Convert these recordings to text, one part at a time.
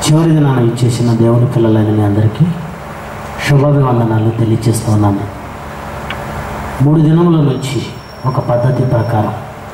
చివరి దినాన ఇచ్చేసిన దేవుని పిల్లలైన మీ అందరికీ శుభాభివందనాలు తెలియజేస్తూ ఉన్నాను మూడు దినముల నుంచి ఒక పద్ధతి ప్రకారం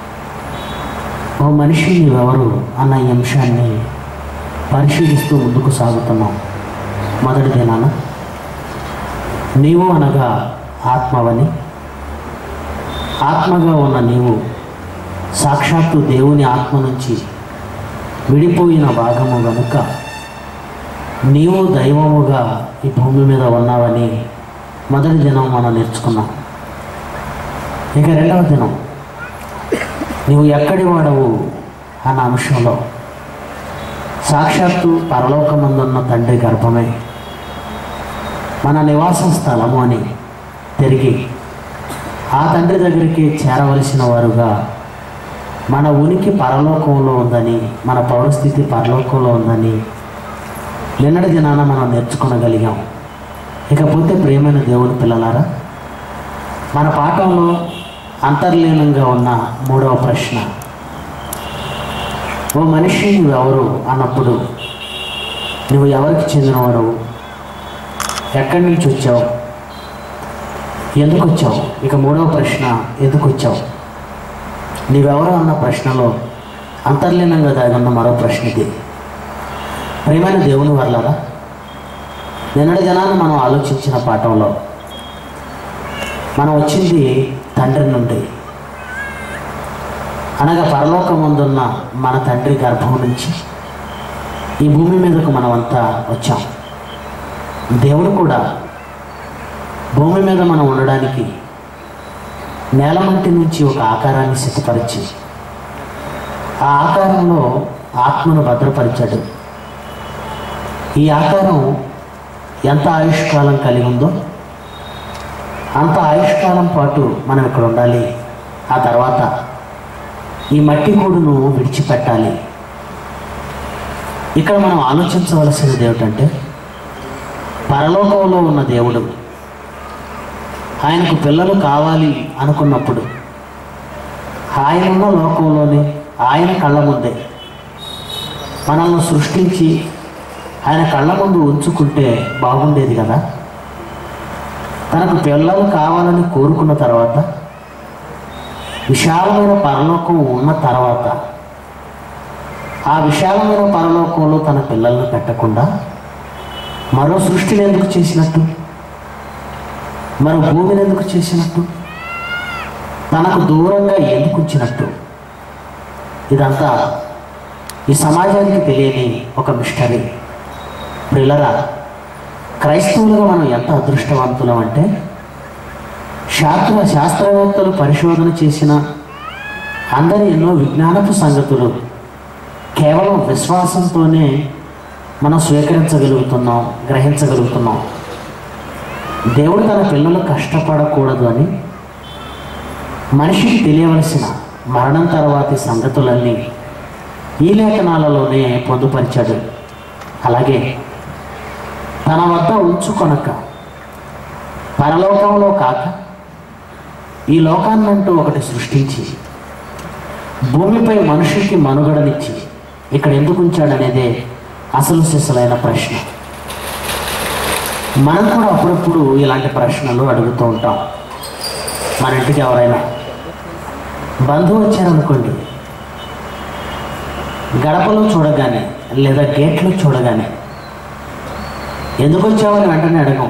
ఓ మనిషి నీవెవరు అన్న ఈ అంశాన్ని పరిశీలిస్తూ ముందుకు సాగుతున్నాం మొదటి దినాన నీవు అనగా ఆత్మవని ఆత్మగా ఉన్న నీవు సాక్షాత్తు దేవుని ఆత్మ నుంచి విడిపోయిన భాగము గనుక నీవు దైవముగా ఈ భూమి మీద ఉన్నావని మొదటి దినం మనం నేర్చుకున్నాం ఇక రెండవ దినం నీవు ఎక్కడి వాడవు అన్న అంశంలో సాక్షాత్తు పరలోకమందున్న తండ్రి గర్భమే మన నివాస స్థలము అని తిరిగి ఆ తండ్రి దగ్గరికి చేరవలసిన వారుగా మన ఉనికి పరలోకంలో ఉందని మన పౌరస్థితి పరలోకంలో ఉందని నిన్నటి దినాన మనం నేర్చుకోగలిగాం ఇకపోతే ప్రియమైన దేవుని పిల్లలారా మన పాఠంలో అంతర్లీనంగా ఉన్న మూడవ ప్రశ్న ఓ మనిషి నువ్వెవరు అన్నప్పుడు నువ్వు ఎవరికి చెందినవాడు ఎక్కడి నుంచి వచ్చావు ఎందుకు వచ్చావు ఇక మూడవ ప్రశ్న ఎందుకు వచ్చావు నీవెవరు అన్న ప్రశ్నలో అంతర్లీనంగా దాగున్న మరో ప్రశ్న ఇది ప్రియమైన దేవుని వల్లరా నిన్నటి దినాన్ని మనం ఆలోచించిన పాఠంలో మనం వచ్చింది తండ్రి నుండి అనగా పరలోకం ముందున్న మన తండ్రి గర్భం నుంచి ఈ భూమి మీదకు మనమంతా వచ్చాం దేవుడు కూడా భూమి మీద మనం ఉండడానికి నేలమంటి నుంచి ఒక ఆకారాన్ని సిద్ధపరిచి ఆ ఆకారంలో ఆత్మను భద్రపరిచాడు ఈ ఆకారం ఎంత ఆయుష్కాలం కలిగి ఉందో అంత ఆయుష్కాలం పాటు మనం ఇక్కడ ఉండాలి ఆ తర్వాత ఈ మట్టి గూడును విడిచిపెట్టాలి ఇక్కడ మనం ఆలోచించవలసినది ఏమిటంటే పరలోకంలో ఉన్న దేవుడు ఆయనకు పిల్లలు కావాలి అనుకున్నప్పుడు ఆయనున్న లోకంలోనే ఆయన కళ్ళ ముందే మనల్ని సృష్టించి ఆయన కళ్ళ ముందు ఉంచుకుంటే బాగుండేది కదా తనకు పిల్లలు కావాలని కోరుకున్న తర్వాత విశాలమైన పరలోకం ఉన్న తర్వాత ఆ విశాలమైన పరలోకంలో తన పిల్లలను పెట్టకుండా మరో సృష్టిని ఎందుకు చేసినట్టు మరో భూమిని ఎందుకు చేసినట్టు తనకు దూరంగా ఎందుకు ఉంచినట్టు ఇదంతా ఈ సమాజానికి తెలియని ఒక మిస్టరీ పిల్లరా క్రైస్తవులుగా మనం ఎంత అదృష్టవంతులం అంటే శాస్త్ర శాస్త్రవేత్తలు పరిశోధన చేసిన అందరి ఎన్నో విజ్ఞానపు సంగతులు కేవలం విశ్వాసంతోనే మనం స్వీకరించగలుగుతున్నాం గ్రహించగలుగుతున్నాం దేవుడు తన పిల్లలు కష్టపడకూడదు అని మనిషికి తెలియవలసిన మరణం తర్వాతి సంగతులన్నీ ఈ లేఖనాలలోనే పొందుపరిచాడు అలాగే తన వద్ద ఉంచుకొనక పరలోకంలో కాక ఈ లోకాన్నంటూ ఒకటి సృష్టించి భూమిపై మనుషులకి మనుగడనిచ్చి ఇక్కడ ఎందుకు ఉంచాడనేదే అసలు సిసలైన ప్రశ్న మనం కూడా అప్పుడప్పుడు ఇలాంటి ప్రశ్నలు అడుగుతూ ఉంటాం మన ఇంటికి ఎవరైనా బంధువు వచ్చారనుకోండి గడపలో చూడగానే లేదా గేట్లో చూడగానే ఎందుకు వచ్చావని వెంటనే అడగం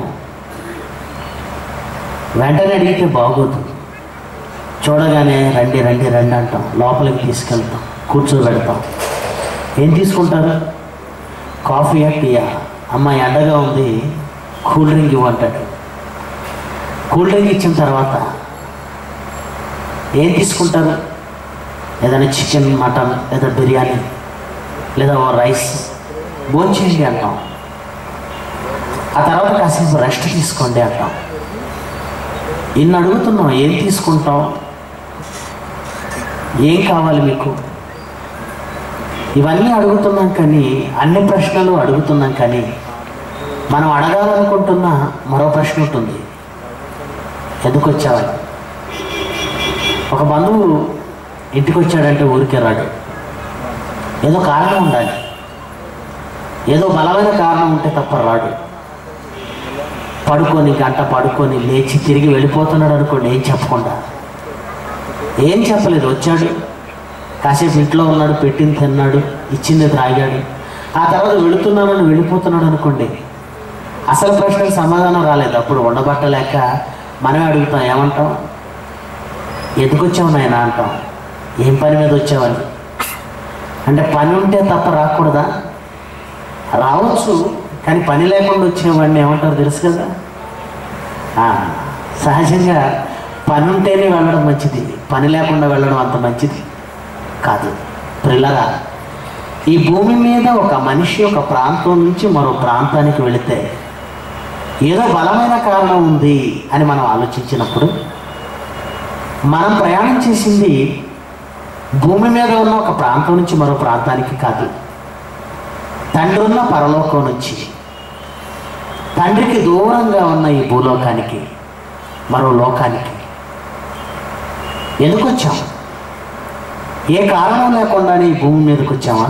వెంటనే అడిగితే బాగోదు చూడగానే రండి రండి రండి అంటాం లోపలికి తీసుకెళ్తాం కూర్చోబెడతాం ఏం తీసుకుంటారు కాఫీయా టీయా అమ్మ ఎండగా ఉంది కూల్ డ్రింక్ ఇవ్వంటాడు కూల్ డ్రింక్ ఇచ్చిన తర్వాత ఏం తీసుకుంటారు ఏదైనా చికెన్ మటన్ లేదా బిర్యానీ లేదా ఓ రైస్ భోంచేయండి అంటాం ఆ తర్వాత కాసేపు రెస్ట్ తీసుకోండి అంటాం ఇన్ని అడుగుతున్నాం ఏం తీసుకుంటాం ఏం కావాలి మీకు ఇవన్నీ అడుగుతున్నాం కానీ అన్ని ప్రశ్నలు అడుగుతున్నాం కానీ మనం అడగాలనుకుంటున్న మరో ప్రశ్న ఉంటుంది ఎందుకు వచ్చావని ఒక బంధువు ఇంటికి వచ్చాడంటే ఊరికే రాడు ఏదో కారణం ఉండాలి ఏదో బలమైన కారణం ఉంటే తప్ప రాడు పడుకొని గంట పడుకొని లేచి తిరిగి వెళ్ళిపోతున్నాడు అనుకోండి ఏం చెప్పకుండా ఏం చెప్పలేదు వచ్చాడు కాసేపు ఇంట్లో ఉన్నాడు పెట్టింది తిన్నాడు ఇచ్చింది తాగాడు ఆ తర్వాత వెళుతున్నానని వెళ్ళిపోతున్నాడు అనుకోండి అసలు ప్రశ్నకు సమాధానం రాలేదు అప్పుడు ఉండబట్టలేక మనమే అడుగుతాం ఏమంటాం ఎందుకు వచ్చావు నాయన అంటాం ఏం పని మీద వచ్చావని అంటే పని ఉంటే తప్ప రాకూడదా రావచ్చు కానీ పని లేకుండా వచ్చేవాడిని ఏమంటారు తెలుసు కదా ఆ, సహజంగా పని ఉంటేనే వెళ్ళడం మంచిది పని లేకుండా వెళ్ళడం అంత మంచిది కాదు పిల్లరా ఈ భూమి మీద ఒక మనిషి ఒక ప్రాంతం నుంచి మరో ప్రాంతానికి వెళితే ఏదో బలమైన కారణం ఉంది అని మనం ఆలోచించినప్పుడు మనం ప్రయాణం చేసింది భూమి మీద ఉన్న ఒక ప్రాంతం నుంచి మరో ప్రాంతానికి కాదు తండ్రి ఉన్న పరలోకం నుంచి తండ్రికి దూరంగా ఉన్న ఈ భూలోకానికి మరో లోకానికి ఎందుకు వచ్చాం ఏ కారణం లేకుండానే ఈ భూమి మీదకి వచ్చామా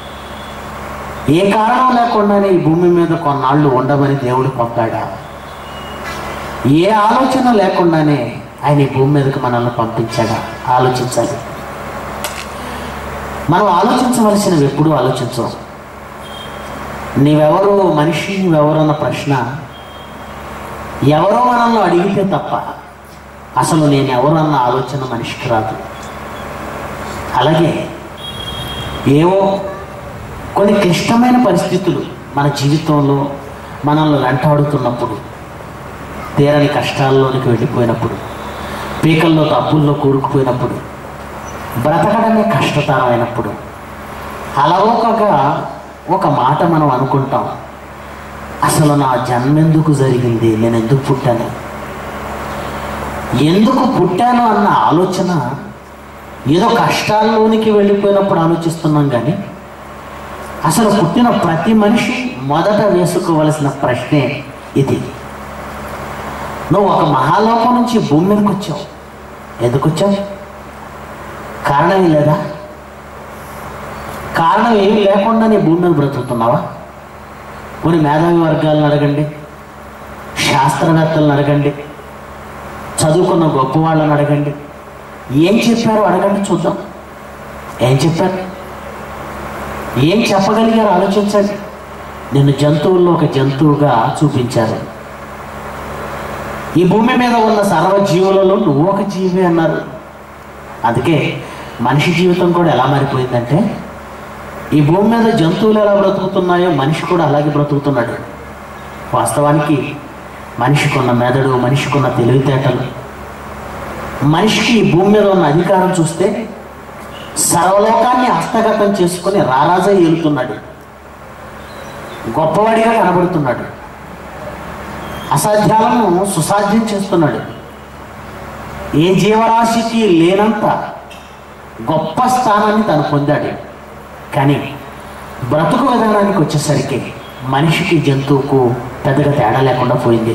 ఏ కారణం లేకుండానే ఈ భూమి మీద కొన్నాళ్ళు ఉండమని దేవుడు పంపాడా ఏ ఆలోచన లేకుండానే ఆయన ఈ భూమి మీదకి మనల్ని పంపించాడా ఆలోచించాలి మనం ఆలోచించవలసినవి ఎప్పుడూ ఆలోచించం నీవెవరు మనిషి నువ్వెవరు అన్న ప్రశ్న ఎవరో మనల్ని అడిగితే తప్ప అసలు నేను ఎవరు అన్న ఆలోచన మనిషికి రాదు అలాగే ఏవో కొన్ని క్లిష్టమైన పరిస్థితులు మన జీవితంలో మనల్ని వెంటాడుతున్నప్పుడు తీరని కష్టాల్లోనికి వెళ్ళిపోయినప్పుడు పీకల్లో తప్పుల్లో కూరుకుపోయినప్పుడు బ్రతకడమే కష్టతరమైనప్పుడు అలవోకగా ఒక మాట మనం అనుకుంటాం అసలు నా జన్మెందుకు జరిగింది నేను ఎందుకు పుట్టాను ఎందుకు పుట్టాను అన్న ఆలోచన ఏదో కష్టాల్లోనికి వెళ్ళిపోయినప్పుడు ఆలోచిస్తున్నాం కానీ అసలు పుట్టిన ప్రతి మనిషి మొదట వేసుకోవలసిన ప్రశ్నే ఇది నువ్వు ఒక మహాలోకం నుంచి భూమి మీదకి వచ్చావు ఎందుకు వచ్చావు కారణం ఏం లేదా కారణం ఏమీ లేకుండా నీ భూమి మీద బ్రతుకుతున్నావా కొన్ని మేధావి వర్గాలను అడగండి శాస్త్రవేత్తలను అడగండి చదువుకున్న గొప్ప వాళ్ళని అడగండి ఏం చెప్పారో అడగండి చూద్దాం ఏం చెప్పారు ఏం చెప్పగలిగారో ఆలోచించండి నిన్ను జంతువుల్లో ఒక జంతువుగా చూపించారు ఈ భూమి మీద ఉన్న సర్వ జీవులలో నువ్వు ఒక జీవి అన్నారు అందుకే మనిషి జీవితం కూడా ఎలా మారిపోయిందంటే ఈ భూమి మీద జంతువులు ఎలా బ్రతుకుతున్నాయో మనిషి కూడా అలాగే బ్రతుకుతున్నాడు వాస్తవానికి మనిషికున్న మెదడు మనిషికున్న తెలివితేటలు మనిషికి ఈ భూమి మీద ఉన్న అధికారం చూస్తే సర్వలోకాన్ని హస్తగతం చేసుకుని రారాజై ఏలుతున్నాడు గొప్పవాడిగా కనబడుతున్నాడు అసాధ్యాలను సుసాధ్యం చేస్తున్నాడు ఏ జీవరాశికి లేనంత గొప్ప స్థానాన్ని తను పొందాడు కానీ బ్రతుకు విధానానికి వచ్చేసరికి మనిషికి జంతువుకు పెద్దగా తేడా లేకుండా పోయింది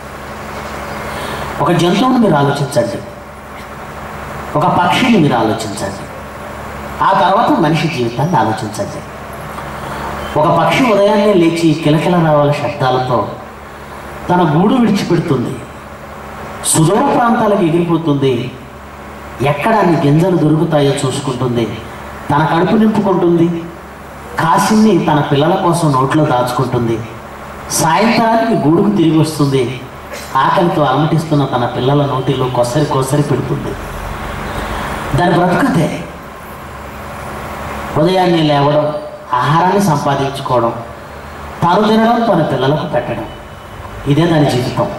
ఒక జంతువుని మీరు ఆలోచించండి ఒక పక్షిని మీరు ఆలోచించండి ఆ తర్వాత మనిషి జీవితాన్ని ఆలోచించండి ఒక పక్షి ఉదయాన్నే లేచి కిలకిల రావాల శబ్దాలతో తన గూడు విడిచిపెడుతుంది సుదూర ప్రాంతాలకు ఎగిరిపోతుంది ఎక్కడ అన్ని గింజలు దొరుకుతాయో చూసుకుంటుంది తన కడుపు నింపుకుంటుంది కాసిన్ని తన పిల్లల కోసం నోట్లో దాచుకుంటుంది సాయంత్రానికి గూడుకు తిరిగి వస్తుంది ఆకలితో అలమటిస్తున్న తన పిల్లల నోటిలో కొసరి కొసరి పెడుతుంది దాని బ్రతుకతే ఉదయాన్నే లేవడం ఆహారాన్ని సంపాదించుకోవడం తాను తినడం తన పిల్లలకు పెట్టడం ఇదే దాని జీవితం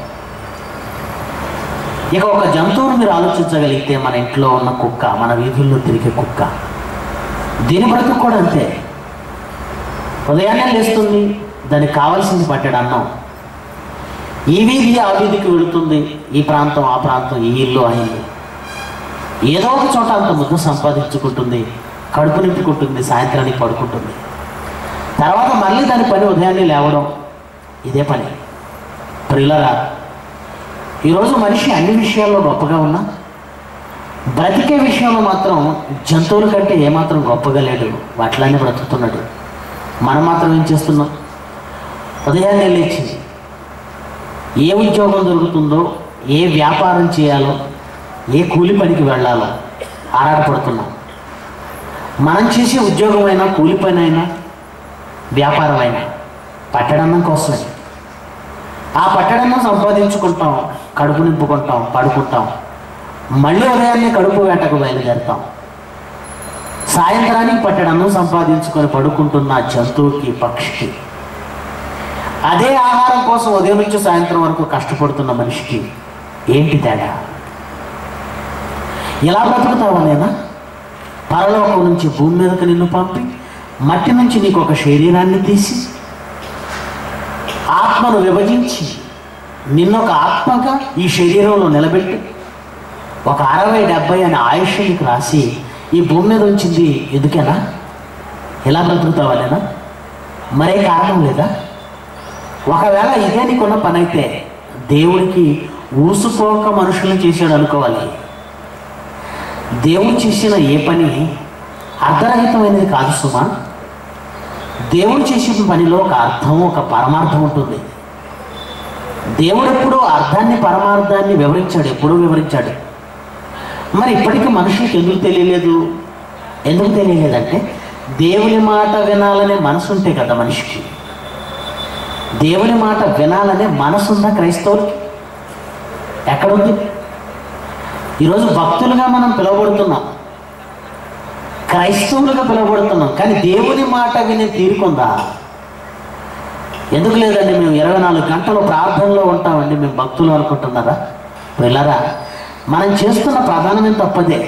ఇక ఒక జంతువును మీరు ఆలోచించగలిగితే మన ఇంట్లో ఉన్న కుక్క మన వీధుల్లో తిరిగే కుక్క దీని బ్రతుకు కూడా అంతే ఉదయాన్నే లేస్తుంది దానికి కావాల్సింది పట్టాడు అన్నం ఈ వీధి ఆ వీధికి వెళుతుంది ఈ ప్రాంతం ఆ ప్రాంతం ఈ ఇల్లు ఆ ఇల్లు ఏదో ఒక చోట అంత ముద్ద సంపాదించుకుంటుంది కడుపు నింపుకుంటుంది సాయంత్రానికి పడుకుంటుంది తర్వాత మళ్ళీ దాని పని ఉదయాన్నే లేవడం ఇదే పని ప్రిల్లరా ఈరోజు మనిషి అన్ని విషయాల్లో గొప్పగా ఉన్నా బ్రతికే విషయంలో మాత్రం జంతువుల కంటే ఏమాత్రం గొప్పగా లేడు వాటిలానే బ్రతుకుతున్నాడు మనం మాత్రం ఏం చేస్తున్నాం ఉదయాన్నే లేచి ఏ ఉద్యోగం దొరుకుతుందో ఏ వ్యాపారం చేయాలో ఏ కూలి పనికి వెళ్ళాలో ఆరాటపడుతున్నాం మనం చేసే ఉద్యోగమైనా కూలి పని అయినా వ్యాపారమైనా పట్టడన్నం కోసమే ఆ పట్టడన్నం సంపాదించుకుంటాం కడుపు నింపుకుంటాం పడుకుంటాం మళ్ళీ ఉదయాన్నే కడుపు వేటకు బయలుదేరుతాం సాయంత్రానికి పట్టడన్నం సంపాదించుకొని పడుకుంటున్న జంతువుకి పక్షికి అదే ఆహారం కోసం ఉదయం నుంచి సాయంత్రం వరకు కష్టపడుతున్న మనిషికి ఏంటి తేడా ఇలా బ్రతుకుతావా నేనా పరలోకం నుంచి భూమి మీదకి నిన్ను పంపి మట్టి నుంచి నీకు ఒక శరీరాన్ని తీసి ఆత్మను విభజించి నిన్నొక ఆత్మగా ఈ శరీరంలో నిలబెట్టి ఒక అరవై డెబ్బై అనే ఆయుష్ నీకు రాసి ఈ భూమి మీద ఉంచింది ఎందుకేనా ఎలా బ్రతుకుతావా నేనా మరే కారణం లేదా ఒకవేళ ఇదే నీకున్న పని అయితే దేవుడికి ఊసుకోక మనుషులను చేశాడు అనుకోవాలి దేవుడు చేసిన ఏ పని అర్ధరహితమైనది కాదు సుమా దేవుడు చేసిన పనిలో ఒక అర్థం ఒక పరమార్థం ఉంటుంది దేవుడు ఎప్పుడూ అర్థాన్ని పరమార్థాన్ని వివరించాడు ఎప్పుడూ వివరించాడు మరి ఇప్పటికీ మనుషులకు ఎందుకు తెలియలేదు ఎందుకు తెలియలేదంటే దేవుని మాట వినాలనే మనసు ఉంటే కదా మనిషికి దేవుని మాట వినాలనే మనసు ఉందా క్రైస్తవులకి ఎక్కడుంది ఈరోజు భక్తులుగా మనం పిలువబడుతున్నాం క్రైస్తవులుగా పిలువబడుతున్నాం కానీ దేవుని మాట వినే తీరుకుందా ఎందుకు లేదండి మేము ఇరవై నాలుగు గంటలు ప్రార్థనలో ఉంటామండి మేము భక్తులు అనుకుంటున్నారా పిల్లరా మనం చేస్తున్న ప్రధానమైన తప్పదే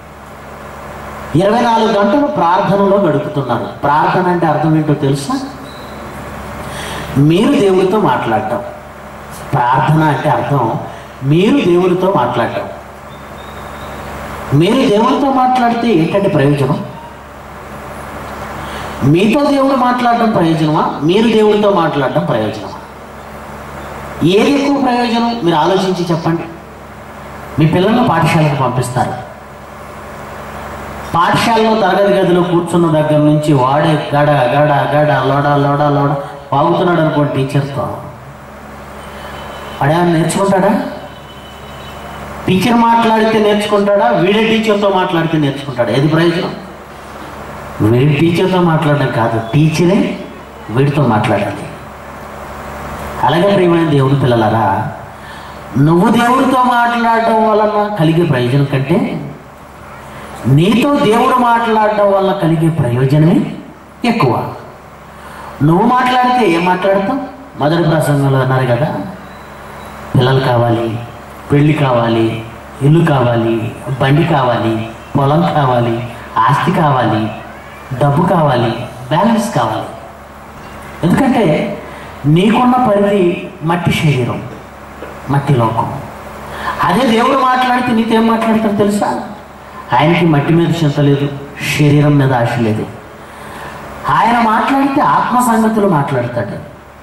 ఇరవై నాలుగు గంటలు ప్రార్థనలో గడుపుతున్నారు ప్రార్థన అంటే అర్థం ఏంటో తెలుసా మీరు దేవుడితో మాట్లాడటం ప్రార్థన అంటే అర్థం మీరు దేవుడితో మాట్లాడటం మీరు దేవుడితో మాట్లాడితే ఏంటంటే ప్రయోజనం మీతో దేవుడు మాట్లాడడం ప్రయోజనమా మీరు దేవుడితో మాట్లాడడం ప్రయోజనమా ఏది ఎక్కువ ప్రయోజనం మీరు ఆలోచించి చెప్పండి మీ పిల్లలను పాఠశాలకు పంపిస్తారు పాఠశాలలో తరగతి గదిలో కూర్చున్న దగ్గర నుంచి వాడే గడ గడ గడ లోడ లోడ లోడ వాగుతున్నాడు అనుకోండి టీచర్తో వాడేమన్నా నేర్చుకుంటాడా టీచర్ మాట్లాడితే నేర్చుకుంటాడా వీడే టీచర్తో మాట్లాడితే నేర్చుకుంటాడా ఏది ప్రయోజనం వీడి టీచర్తో మాట్లాడడం కాదు టీచరే వీడితో మాట్లాడాలి అలాగే ప్రియమైన దేవుడి పిల్లలారా నువ్వు దేవుడితో మాట్లాడటం వలన కలిగే ప్రయోజనం కంటే నీతో దేవుడు మాట్లాడటం వల్ల కలిగే ప్రయోజనమే ఎక్కువ నువ్వు మాట్లాడితే ఏం మాట్లాడతావు మొదటి ప్రసంగంలో అన్నారు కదా పిల్లలు కావాలి పెళ్ళి కావాలి ఇల్లు కావాలి బండి కావాలి పొలం కావాలి ఆస్తి కావాలి డబ్బు కావాలి బ్యాలెన్స్ కావాలి ఎందుకంటే నీకున్న పరిధి మట్టి శరీరం మట్టి లోకం అదే దేవుడు మాట్లాడితే నీతో ఏం మాట్లాడతాడు తెలుసా ఆయనకి మట్టి మీద చింత లేదు శరీరం మీద ఆశ లేదు ఆయన మాట్లాడితే ఆత్మ సంగతులు మాట్లాడతాడు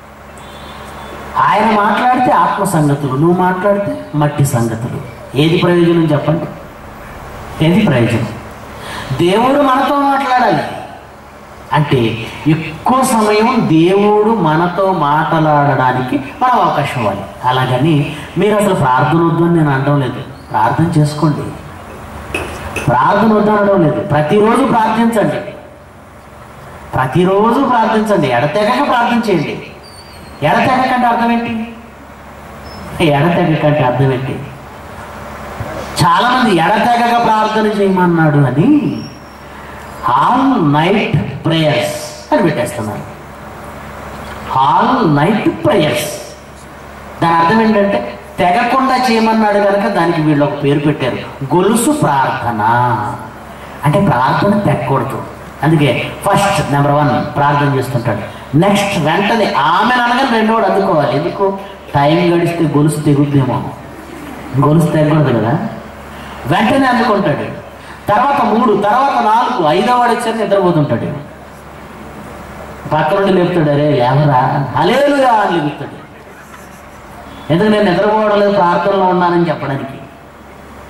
ఆయన మాట్లాడితే ఆత్మ సంగతులు నువ్వు మాట్లాడితే మట్టి సంగతులు ఏది ప్రయోజనం చెప్పండి ఏది ప్రయోజనం దేవుడు మనతో మాట్లాడాలి అంటే ఎక్కువ సమయం దేవుడు మనతో మాట్లాడడానికి మనం అవకాశం ఇవ్వాలి అలాగని మీరు అసలు ప్రార్థన వద్దు అని నేను అనడం లేదు ప్రార్థన చేసుకోండి ప్రార్థన వద్దు అనడం లేదు ప్రతిరోజు ప్రార్థించండి ప్రతిరోజు ప్రార్థించండి ఎడతెగక ప్రార్థన చేయండి ఎడతెగక అంటే అర్థం ఏంటి ఎడతెగక అంటే అర్థం ఏంటి చాలామంది ఎడతెగక ప్రార్థన చేయమన్నాడు అని ఆల్ నైట్ ప్రేయర్స్ అని పెట్టేస్తున్నారు ఆల్ నైట్ ప్రేయర్స్ దాని అర్థం ఏంటంటే తెగకుండా చేయమన్నాడు కనుక దానికి వీళ్ళు ఒక పేరు పెట్టారు గొలుసు ప్రార్థన అంటే ప్రార్థన తెగకూడదు అందుకే ఫస్ట్ నెంబర్ వన్ ప్రార్థన చేస్తుంటాడు నెక్స్ట్ వెంటనే ఆమె అనగానే రెండోడు అందుకోవాలి ఎందుకు టైం గడిస్తే గొలుసు తెగుద్దేమో గొలుసు తెగకూడదు కదా వెంటనే అందుకుంటాడు తర్వాత మూడు తర్వాత నాలుగు ఐదో వాడు వచ్చారు నిద్రపోతుంటాడు పక్క నుండి లేపుతాడు అరే లేవరా అలేలుగా అని లేపుతాడు ఎందుకు నేను నిద్రపోవడం లేదు ప్రార్థనలో ఉన్నానని చెప్పడానికి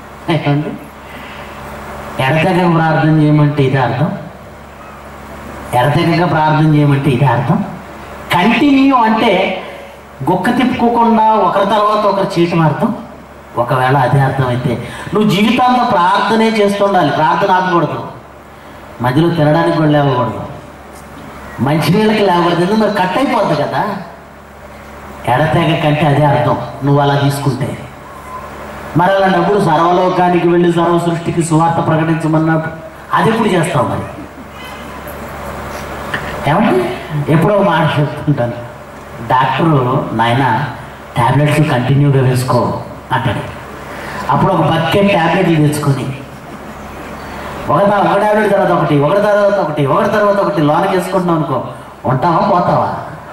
ఏమండి ఎడతెగ ప్రార్థన చేయమంటే ఇదే అర్థం ఎడతెగక ప్రార్థన చేయమంటే ఇది అర్థం కంటిన్యూ అంటే గుక్క తిప్పుకోకుండా ఒకరి తర్వాత ఒకరు చేయటం అర్థం ఒకవేళ అదే అర్థమైతే నువ్వు జీవితాంతం ప్రార్థనే చేస్తుండాలి ప్రార్థన ఆపకూడదు మధ్యలో తినడానికి కూడా లేవకూడదు మంచినీళ్ళకి లేవకూడదు ఎందుకు మరి కట్ అయిపోద్ది కదా ఎడతెగ కంటే అదే అర్థం నువ్వు అలా తీసుకుంటే మరి అలాంటప్పుడు సర్వలోకానికి వెళ్ళి సర్వ సృష్టికి సువార్త ప్రకటించమన్నప్పుడు అది ఎప్పుడు చేస్తావు మరి ఏమంటే ఎప్పుడో మాట చెప్తుంటాను డాక్టరు నాయన ట్యాబ్లెట్స్ కంటిన్యూగా వేసుకో అంటాడు అప్పుడు ఒక బకెట్ ట్యాబ్లెట్లు తెచ్చుకొని ఒక తా- ఒక ట్యాబ్లెట్ తర్వాత ఒకటి ఒకటి తర్వాత ఒకటి ఒకటి తర్వాత ఒకటి లోనకి వేసుకుంటున్నావు అనుకో ఉంటావా పోతావా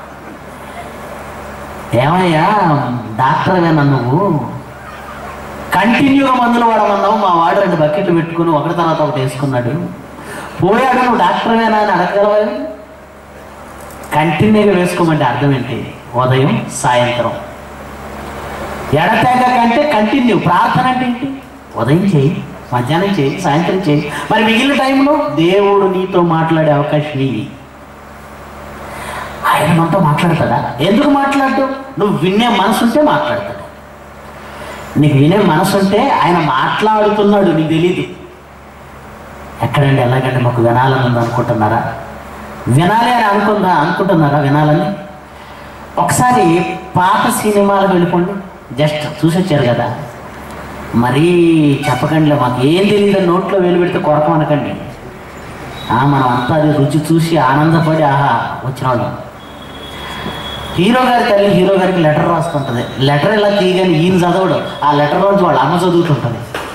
ఏమయ్యా డాక్టర్వేనా నువ్వు కంటిన్యూగా మందులు వాడమన్నావు మా వాడు రెండు బకెట్లు పెట్టుకుని ఒకటి తర్వాత ఒకటి వేసుకున్నాడు పోయాడు నువ్వు డాక్టర్వేనా అని అడగలవా కంటిన్యూగా వేసుకోమంటే అర్థం ఏంటి ఉదయం సాయంత్రం ఎడతెగ కంటే కంటిన్యూ ప్రార్థన అంటే ఏంటి ఉదయం చేయి మధ్యాహ్నం చేయి సాయంత్రం చేయి మరి మిగిలిన టైంలో దేవుడు నీతో మాట్లాడే అవకాశం ఇయ్యి ఆయన మనతో మాట్లాడతాడా ఎందుకు మాట్లాడు నువ్వు వినే మనసు ఉంటే మాట్లాడతాడు నీకు వినే మనసు ఉంటే ఆయన మాట్లాడుతున్నాడు నీకు తెలీదు ఎక్కడండి ఎలాగంటే మాకు వినాలని ఉంది అనుకుంటున్నారా వినాలి అని అనుకుందా అనుకుంటున్నారా వినాలని ఒకసారి పాత సినిమాలకు వెళ్ళిపోండి జస్ట్ చూసి వచ్చారు కదా మరీ చెప్పకండి మాకు ఏం తెలియదు నోట్లో వేలు పెడితే కొరకం అనకండి ఆ, మనం అంతా అది రుచి చూసి ఆనందపడి ఆహా వచ్చిన వాళ్ళం హీరో గారి తల్లి హీరో గారికి లెటర్ రాస్తుంటుంది లెటర్ ఇలా తీయగానే ఈయన చదవడు ఆ లెటర్ నుంచి వాళ్ళ అమ్మ చదువుతుంటుంది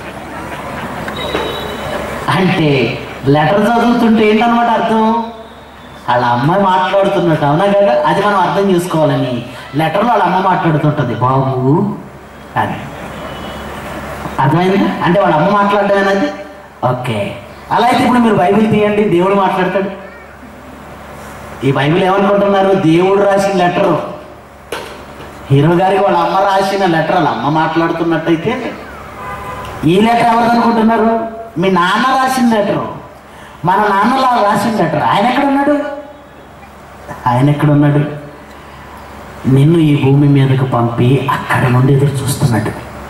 అంటే లెటర్ చదువుతుంటే ఏంటన్నమాట అర్థం వాళ్ళ అమ్మాయి మాట్లాడుతున్నట్టు అవునా కదా అది మనం అర్థం చేసుకోవాలని లెటర్లో వాళ్ళ అమ్మ మాట్లాడుతుంటుంది బాబు అని అర్థమైందా అంటే వాళ్ళ అమ్మ మాట్లాడటమేనది ఓకే అలా అయితే ఇప్పుడు మీరు బైబిల్ తీయండి దేవుడు మాట్లాడతాడు ఈ బైబిల్ ఏమనుకుంటున్నారు దేవుడు రాసిన లెటరు హీరో గారికి వాళ్ళ అమ్మ రాసిన లెటర్ వాళ్ళ అమ్మ మాట్లాడుతున్నట్టయితే ఈ లెటర్ ఎవరు అనుకుంటున్నారు మీ నాన్న రాసిన లెటరు మన నాన్నలా రాసిన లెటర్ ఆయన ఎక్కడ ఉన్నాడు ఆయన ఎక్కడ ఉన్నాడు నిన్ను ఈ భూమి మీదకు పంపి అక్కడ నుండి ఎదురు చూస్తున్నాడు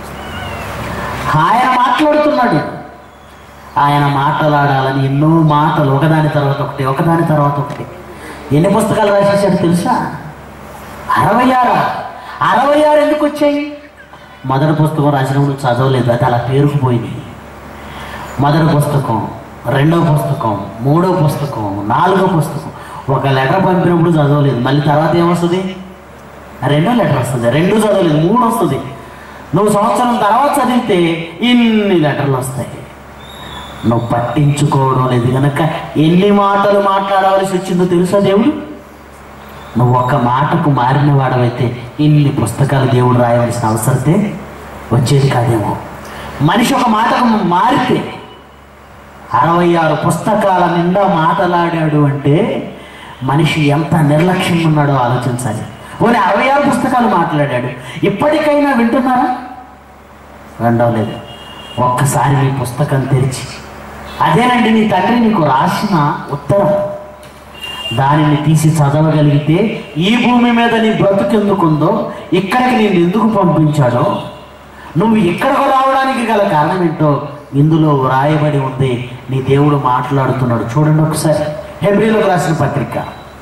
ఆయన మాట్లాడుతున్నాడు ఆయన మాట్లాడాలని ఎన్నో మాటలు ఒకదాని తర్వాత ఒకటి ఒకదాని తర్వాత ఒకటి ఎన్ని పుస్తకాలు రాసేసాడు తెలుసా అరవై ఆరు అరవై ఆరు ఎందుకు వచ్చాయి మొదటి పుస్తకం రాసినప్పుడు చదవలేదు అది అలా పేరుకుపోయింది మొదటి పుస్తకం రెండవ పుస్తకం మూడో పుస్తకం నాలుగో పుస్తకం ఒక లెటర్ పంపినప్పుడు చదవలేదు మళ్ళీ తర్వాత ఏమొస్తుంది రెండో లెటర్ వస్తుంది రెండు చదవలేదు మూడు వస్తుంది నువ్వు సంవత్సరం తర్వాత చదివితే ఇన్ని లెటర్లు వస్తాయి నువ్వు పట్టించుకోవడం లేదు కనుక ఎన్ని మాటలు మాట్లాడవలసి వచ్చిందో తెలుసా దేవుడు నువ్వు ఒక్క మాటకు మారిన వాడవైతే ఇన్ని పుస్తకాలు దేవుడు రాయవలసిన అవసరతే వచ్చేది కాదేమో మనిషి ఒక మాటకు మారితే అరవై ఆరు పుస్తకాల నిండా మాట్లాడాడు అంటే మనిషి ఎంత నిర్లక్ష్యంగా ఉన్నాడో ఆలోచించాలి పోనీ అరవై ఆరు పుస్తకాలు మాట్లాడాడు ఇప్పటికైనా వింటున్నారా వినడం ఒక్కసారి మీ పుస్తకం తెరిచి అదేనండి నీ తండ్రి నీకు రాసిన ఉత్తరం దానిని తీసి చదవగలిగితే ఈ భూమి మీద నీ బ్రతుకెందుకుందో ఇక్కడికి నేను ఎందుకు పంపించాడో నువ్వు ఇక్కడకు రావడానికి గల కారణం ఏంటో ఇందులో వ్రాయబడి ఉంది నీ దేవుడు మాట్లాడుతున్నాడు చూడండి ఒకసారి హెబ్రిలోకి రాసిన పత్రిక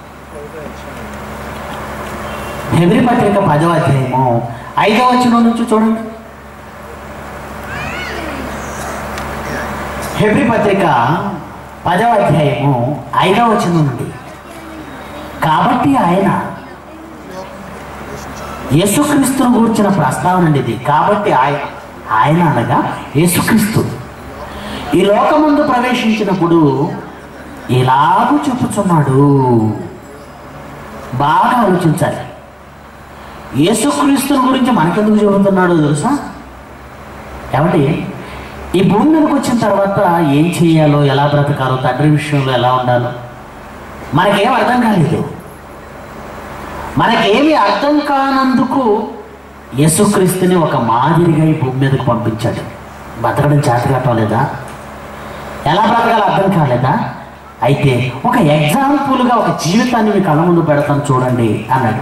హెబ్రి పత్రిక పదవ అధ్యాయము ఐదవ వచనం నుంచి చూడండి హెబ్రి పత్రిక పదవ అధ్యాయము ఐదవ వచనం నుండి కాబట్టి ఆయన యేసుక్రీస్తును గూర్చిన ప్రస్తావన అండి ఇది కాబట్టి ఆయన ఆయన అనగా యేసుక్రీస్తు ఈ లోకముందు ప్రవేశించినప్పుడు ఇలాగూ చెప్పుచున్నాడు బాగా ఆలోచించాలి యేసుక్రీస్తుని గురించి మనకెందుకు చెబుతున్నాడో తెలుసా ఏమంటే ఈ భూమి మీదకి వచ్చిన తర్వాత ఏం చేయాలో ఎలా బ్రతకాలో తండ్రి విషయంలో ఎలా ఉండాలో మనకేం అర్థం కాలేదు మనకేమి అర్థం కానందుకు యేసుక్రీస్తుని ఒక మాదిరిగా ఈ భూమి మీదకి పంపించాడు బతకడం చేత కావలేదా ఎలా బ్రతకాలో అర్థం కాలేదా అయితే ఒక ఎగ్జాంపుల్గా ఒక జీవితాన్ని మీ కళ్ళ ముందు పెడతాను చూడండి అన్నాడు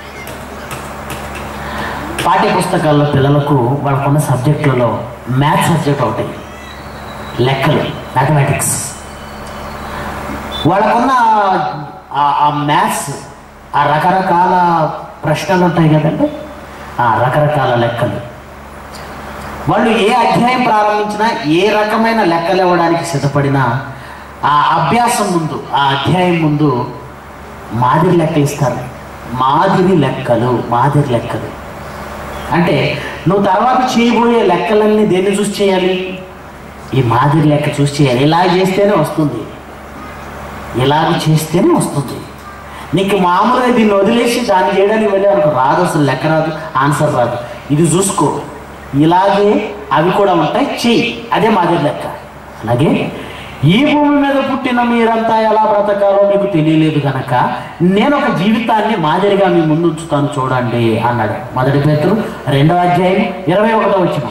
పాఠ్య పుస్తకాల్లో పిల్లలకు వాళ్ళకున్న సబ్జెక్టులలో మ్యాథ్స్ సబ్జెక్ట్ ఒకటి లెక్కలు మ్యాథమెటిక్స్ వాళ్ళకున్న ఆ- ఆ మ్యాథ్స్ ఆ రకరకాల ప్రశ్నలు ఉంటాయి కదండి ఆ రకరకాల లెక్కలు వాళ్ళు ఏ అధ్యాయం ప్రారంభించినా ఏ రకమైన లెక్కలు ఇవ్వడానికి సిద్ధపడినా ఆ అభ్యాసం ముందు ఆ అధ్యాయం ముందు మాదిరి లెక్క ఇస్తారు మాదిరి లెక్కలు మాదిరి లెక్కలు అంటే నువ్వు తర్వాత చేయబోయే లెక్కలన్నీ దేన్ని చూసి చేయాలి ఈ మాదిరి లెక్క చూసి చేయాలి ఇలా చేస్తేనే వస్తుంది ఇలాగ చేస్తేనే వస్తుంది నీకు మామూలుగా దీన్ని వదిలేసి దాన్ని చేయడానికి వెళ్ళి అనుకో రాదు అసలు లెక్క రాదు ఆన్సర్ రాదు ఇది చూసుకో ఇలాగే అవి కూడా ఉంటాయి చెయ్యి అదే మాదిరి లెక్క అలాగే ఈ భూమి మీద పుట్టిన మీరంతా ఎలా బ్రతకాలో మీకు తెలియలేదు కనుక నేను ఒక జీవితాన్ని మాదిరిగా మీ ముందు ఉంచుతాను చూడండి అన్నాడు మొదటి పేతురు రెండో అధ్యాయం ఇరవై ఒకటో వచ్చిన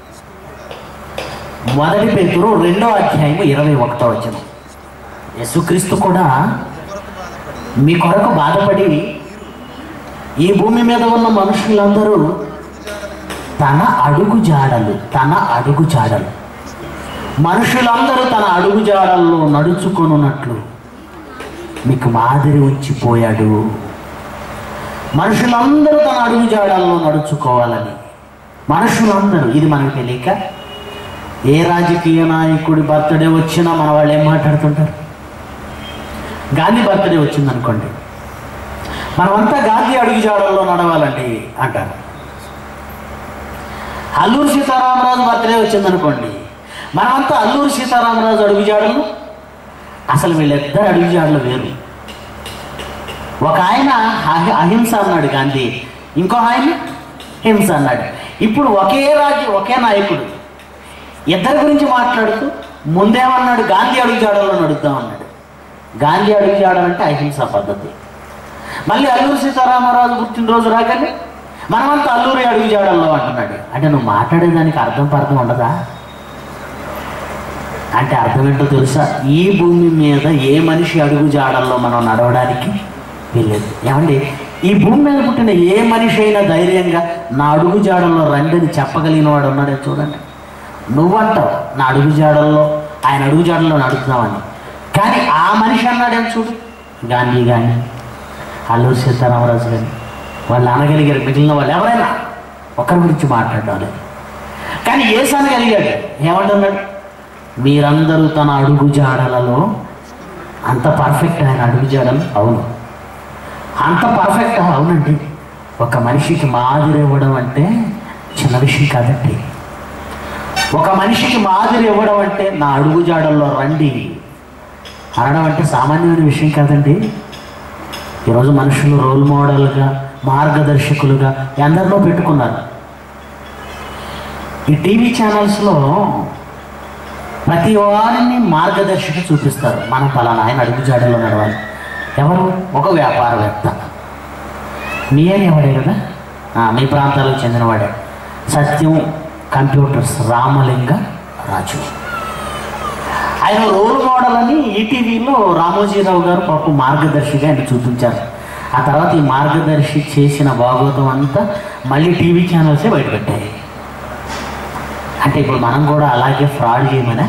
మొదటి పేతురు రెండో అధ్యాయం ఇరవై ఒకటో వచ్చిన యేసుక్రీస్తు కూడా మీ కొరకు బాధపడి ఈ భూమి మీద ఉన్న మనుషులందరూ తన అడుగు జాడలు తన అడుగు జాడలు మనుషులందరూ తన అడుగు జాడల్లో నడుచుకొనున్నట్లు మీకు మాదిరి ఉంచిపోయాడు మనుషులందరూ తన అడుగు జాడల్లో నడుచుకోవాలని మనుషులందరూ ఇది మనకు తెలియక ఏ రాజకీయ నాయకుడి బర్త్డే వచ్చినా మన వాళ్ళు ఏం మాట్లాడుతుంటారు గాంధీ బర్త్డే వచ్చింది అనుకోండి మనమంతా గాంధీ అడుగు జాడల్లో నడవాలండి అంటారు అల్లూరు సీతారామరాజు బర్త్డే వచ్చింది అనుకోండి మనమంతా అల్లూరు సీతారామరాజు అడుగు జాడలు అసలు వీళ్ళిద్దరు అడుగు జాడలు వేరు ఒక ఆయన అహి- అహింస అన్నాడు గాంధీ ఇంకో ఆయన హింస అన్నాడు ఇప్పుడు ఒకే రాజ్యం ఒకే నాయకుడు ఇద్దరి గురించి మాట్లాడుతూ ముందేమన్నాడు గాంధీ అడుగు జాడల్లో నడుద్దాం అన్నాడు గాంధీ అడుగు జాడాలంటే అహింస పద్ధతి మళ్ళీ అల్లూరు సీతారామరాజు పుట్టినరోజు రాగానే మనమంతా అల్లూరి అడుగు జాడల్లో అంటున్నాడు అంటే నువ్వు మాట్లాడేదానికి అర్థం పర్థం ఉండదా అంటే అర్థం ఏంటో తెలుసా ఈ భూమి మీద ఏ మనిషి అడుగు జాడల్లో మనం నడవడానికి వీల్లేదు ఏమండి ఈ భూమి మీద పుట్టిన ఏ మనిషి అయినా ధైర్యంగా నా అడుగు జాడల్లో రండిని చెప్పగలిగిన వాడు ఉన్నాడే చూడండి నువ్వంటావు నా అడుగు జాడల్లో ఆయన అడుగు జాడల్లో నడుపుతున్నామని కానీ ఆ మనిషి అన్నాడేం చూడు గాంధీ కానీ అల్లూరు సీతారామరాజు కానీ వాళ్ళు అనగలిగారు మిగిలిన వాళ్ళు ఎవరైనా ఒకరి గురించి మాట్లాడడం లేదు కానీ ఏసు అనగలిగాడు ఏమంటున్నాడు మీరందరూ తన అడుగు జాడలలో అంత పర్ఫెక్ట్ ఆయన అడుగు జాడలు అవును అంత పర్ఫెక్ట్ అవునండి ఒక మనిషికి మాదిరి ఇవ్వడం అంటే చిన్న విషయం కాదండి ఒక మనిషికి మాదిరి ఇవ్వడం అంటే నా అడుగు జాడల్లో రండి అనడం అంటే సామాన్యమైన విషయం కాదండి ఈరోజు మనుషులు రోల్ మోడల్గా మార్గదర్శకులుగా ఎందరినో పెట్టుకున్నారు ఈ టీవీ ఛానల్స్లో ప్రతి వారిని మార్గదర్శక చూపిస్తారు మనం పలానా ఆయన అడుగు జాడలో నడవాలి ఎవరు ఒక వ్యాపారవేత్త మీ అనేవాడే కదా ఆ, మీ ప్రాంతాలకు చెందినవాడే సత్యం కంప్యూటర్స్ రామలింగ రాజు ఆయన రోల్ మోడల్ అని ఈటీవీలో రామోజీరావు గారు పాపం మార్గదర్శిగా ఆయన చూపించారు ఆ తర్వాత ఈ మార్గదర్శి చేసిన భాగవతం అంతా మళ్ళీ టీవీ ఛానల్సే బయటపెట్టాయి అంటే ఇప్పుడు మనం కూడా అలాగే ఫ్రాడ్ చేయమనా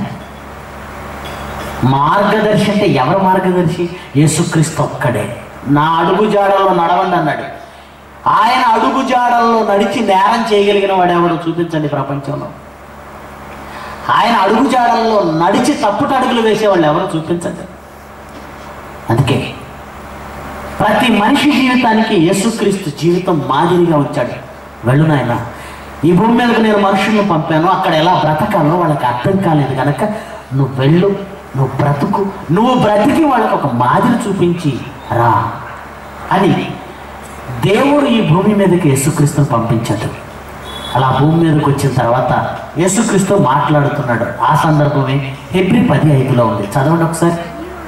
మార్గదర్శి అంటే ఎవరు మార్గదర్శి యేసుక్రీస్తు ఒక్కడే నా అడుగు జాడల్లో నడవండి అన్నాడు ఆయన అడుగు జాడల్లో నడిచి నేరం చేయగలిగిన వాడు ఎవడో చూపించండి ప్రపంచంలో ఆయన అడుగు జాడల్లో నడిచి తప్పుట అడుగులు వేసేవాళ్ళు ఎవరో చూపించండి అందుకే ప్రతి మనిషి జీవితానికి యేసుక్రీస్తు జీవితం మాదిరిగా ఉంచాడు వెళ్ళు నాయన ఈ భూమి మీదకు నేను మనుషులను పంపాను అక్కడ ఎలా బ్రతకాలో వాళ్ళకి అర్థం కాలేదు కనుక నువ్వు వెళ్ళు నువ్వు బ్రతుకు నువ్వు బ్రతికి వాళ్ళకి ఒక మాదిరి చూపించి రా అని దేవుడు ఈ భూమి మీదకి యేసుక్రీస్తుని పంపించాడు అలా భూమి మీదకి వచ్చిన తర్వాత యేసుక్రీస్తు మాట్లాడుతున్నాడు ఆ సందర్భమే ఎబ్రి పది ఐదులో ఉంది చదవండి ఒకసారి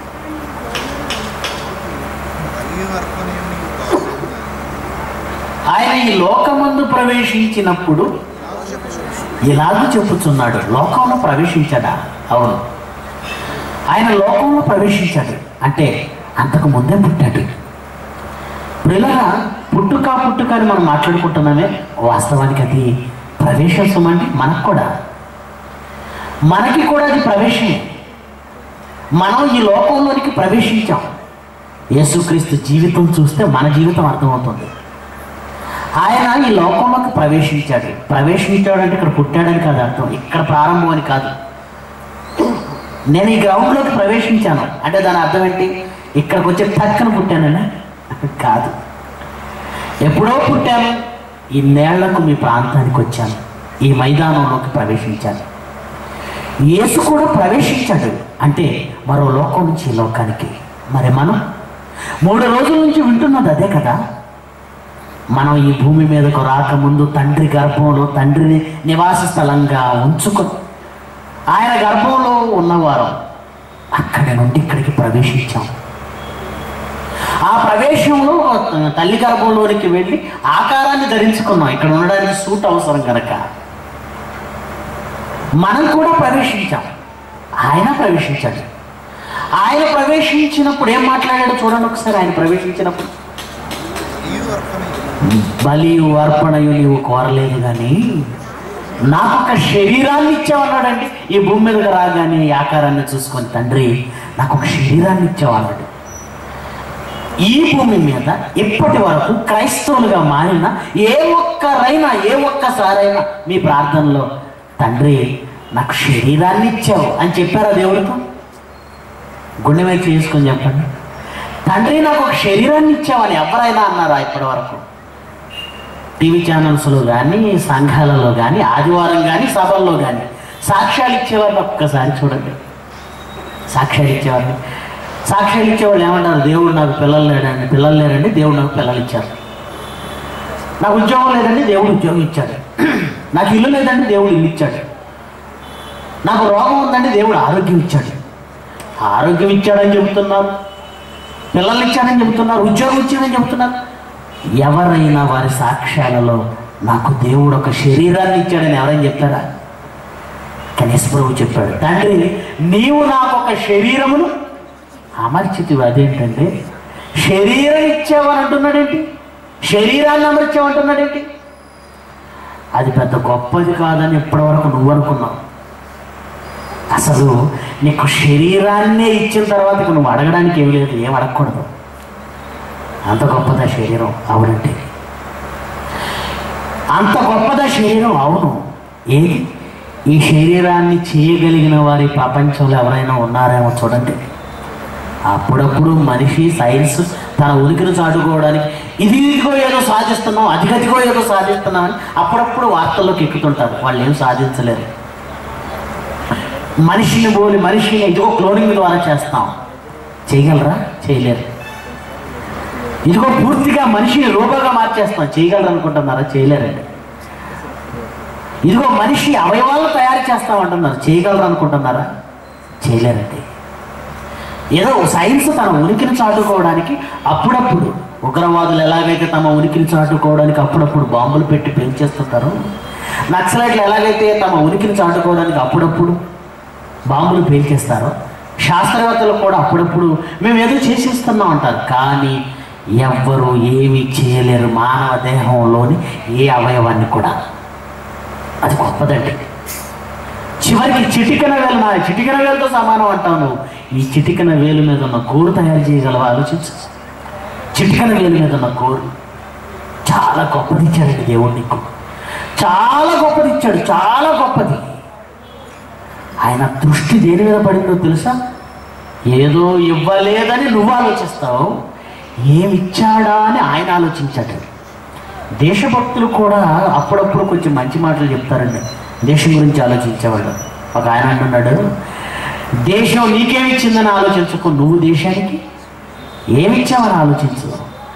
ఆయన ఈ లోకమందు ప్రవేశించినప్పుడు ఇలాగూ చెప్పుచున్నాడు లోకంలో ప్రవేశించడా అవును ఆయన లోకంలో ప్రవేశించాడు అంటే అంతకు ముందే పుట్టాడు ప్రిలగా పుట్టుక పుట్టుక అని మనం మాట్లాడుకుంటున్నామే వాస్తవానికి అది ప్రవేశం అండి మనకు కూడా మనకి కూడా అది ప్రవేశమే మనం ఈ లోకంలోనికి ప్రవేశించాం యేసుక్రీస్తు జీవితం చూస్తే మన జీవితం అర్థమవుతుంది ఆయన ఈ లోకంలోకి ప్రవేశించాడు ప్రవేశించాడు అంటే ఇక్కడ పుట్టాడని కాదు అర్థం ఇక్కడ ప్రారంభం అని కాదు నేను ఈ గ్రౌండ్లోకి ప్రవేశించాను అంటే దాని అర్థం ఏంటి ఇక్కడికి వచ్చి టక్కన పుట్టానని కాదు ఎప్పుడో పుట్టాను ఇన్నేళ్లకు మీ ప్రాంతానికి వచ్చాను ఈ మైదానంలోకి ప్రవేశించాను యేసు కూడా ప్రవేశించాడు అంటే మరో లోకం నుంచి ఈ లోకానికి మరి మనం మూడు రోజుల నుంచి వింటున్నది అదే కదా మనం ఈ భూమి మీదకు రాకముందు తండ్రి గర్భంలో తండ్రిని నివాస స్థలంగా ఉంచుకొని ఆయన గర్భంలో ఉన్నవారు అక్కడి నుండి ఇక్కడికి ప్రవేశించాం ఆ ప్రవేశంలో తల్లి గర్భంలోనికి వెళ్ళి ఆకారాన్ని ధరించుకున్నాం ఇక్కడ ఉండడానికి సూట్ అవసరం కనుక మనం కూడా ప్రవేశించాం ఆయన ప్రవేశించాడు ఆయన ప్రవేశించినప్పుడు ఏం మాట్లాడాడు చూడండి ఒకసారి ఆయన ప్రవేశించినప్పుడు బలి అర్పణయు నీవు కోరలేదు కానీ నాకు ఒక శరీరాన్ని ఇచ్చావన్నాడండి ఈ భూమి మీదకి రాగానే ఈ ఆకారాన్ని చూసుకొని తండ్రి నాకు ఒక శరీరాన్ని ఇచ్చావన్నాడు ఈ భూమి మీద ఇప్పటి వరకు క్రైస్తవులుగా మారిన ఏ ఒక్కరైనా ఏ ఒక్కసారైనా మీ ప్రార్థనలో తండ్రి నాకు శరీరాన్ని ఇచ్చావు అని చెప్పారా దేవుడితో గుండె మీద చేసుకొని చెప్పండి తండ్రి నాకు ఒక శరీరాన్ని ఇచ్చావని ఎవరైనా అన్నారా ఇప్పటి వరకు టీవీ ఛానల్స్లో కానీ సంఘాలలో కానీ ఆదివారం కానీ సభల్లో కానీ సాక్ష్యాలు ఇచ్చేవారిని ఒక్కసారి చూడండి సాక్ష్యాలు ఇచ్చేవారిని సాక్ష్యాలు ఇచ్చేవాళ్ళు ఏమంటారు దేవుడు నాకు పిల్లలు లేడండి పిల్లలు లేరండి దేవుడు నాకు పిల్లలు ఇచ్చారు నాకు ఉద్యోగం లేదండి దేవుడు ఉద్యోగం ఇచ్చాడు నాకు ఇల్లు లేదండి దేవుడు ఇల్లు ఇచ్చాడు నాకు రోగం ఉందండి దేవుడు ఆరోగ్యం ఇచ్చాడు ఆరోగ్యం ఇచ్చాడని చెబుతున్నారు పిల్లలు ఇచ్చాడని చెబుతున్నారు ఉద్యోగం ఇచ్చాడని చెబుతున్నారు ఎవరైనా వారి సాక్ష్యాలలో నాకు దేవుడు ఒక శరీరాన్ని ఇచ్చాడని ఎవరైనా చెప్తారా కనీస ప్రభు చెప్పాడు తండ్రి నీవు నాకు ఒక శరీరమును అమర్చితివి అదేంటంటే శరీరం ఇచ్చావని అంటున్నాడేంటి శరీరాన్ని అమర్చావంటున్నాడేంటి అది పెద్ద గొప్పది కాదని ఇప్పటివరకు నువ్వు అనుకున్నావు అసలు నీకు శరీరాన్నే ఇచ్చిన తర్వాత ఇక నువ్వు అడగడానికి ఏమి లేదు ఏం అడగకూడదు అంత గొప్పదా శరీరం అవునంటే అంత గొప్పదా శరీరం అవును ఏది ఈ శరీరాన్ని చేయగలిగిన వారి ప్రపంచంలో ఎవరైనా ఉన్నారేమో చూడండి అప్పుడప్పుడు మనిషి సైన్స్ తన ఉనికిని చాటుకోవడానికి ఇది ఇదిగో ఏదో సాధిస్తున్నాం అధిగతిగో ఏదో సాధిస్తున్నాం అని అప్పుడప్పుడు వార్తల్లోకి ఎక్కుతుంటారు వాళ్ళు ఏం సాధించలేరు మనిషిని పోలి మనిషిని ఇదిగో క్లోనింగ్ ద్వారా చేస్తాం చేయగలరా చేయలేరు ఇదిగో పూర్తిగా మనిషిని రోబోగా మార్చేస్తాం చేయగలరు అనుకుంటున్నారా చేయలేరండి ఇదిగో మనిషి అవయవాలను తయారు చేస్తాం అంటున్నారు చేయగలరు అనుకుంటున్నారా చేయలేరండి ఏదో సైన్స్ తన ఉనికిని చాటుకోవడానికి అప్పుడప్పుడు ఉగ్రవాదులు ఎలాగైతే తమ ఉనికిని చాటుకోవడానికి అప్పుడప్పుడు బాంబులు పెట్టి పెంచేస్తుంటారో నక్సలైట్లు ఎలాగైతే తమ ఉనికిని చాటుకోవడానికి అప్పుడప్పుడు బాంబులు పేల్చేస్తారో శాస్త్రవేత్తలు కూడా అప్పుడప్పుడు మేము ఏదో చేసేస్తున్నాం అంటారు కానీ ఎవ్వరూ ఏమీ చేయలేరు మానవ దేహంలోని ఏ అవయవాన్ని కూడా అది గొప్పదండి చివరికి చిటికన వేలు నా చిటికన వేలుతో సమానం అంటావు నువ్వు ఈ చిటికన వేలు మీద ఉన్న గోరు తయారు చేయగలవా ఆలోచించు చిటికన వేలు మీద ఉన్న గోరు చాలా గొప్పది ఇచ్చాడండి దేవుడు నీకు చాలా గొప్పది ఇచ్చాడు చాలా గొప్పది ఆయన దృష్టి దేని మీద పడిందో తెలుసా ఏదో ఇవ్వలేదని నువ్వు ఆలోచిస్తావు ఏమి ఇచ్చాడా అని ఆయన ఆలోచించాడు దేశభక్తులు కూడా అప్పుడప్పుడు కొంచెం మంచి మాటలు చెప్తారండి దేశం గురించి ఆలోచించేవాళ్ళు ఒక ఆయన అంటున్నాడు దేశం నీకేమిచ్చిందని ఆలోచించకు నువ్వు దేశానికి ఏమిచ్చావని ఆలోచించు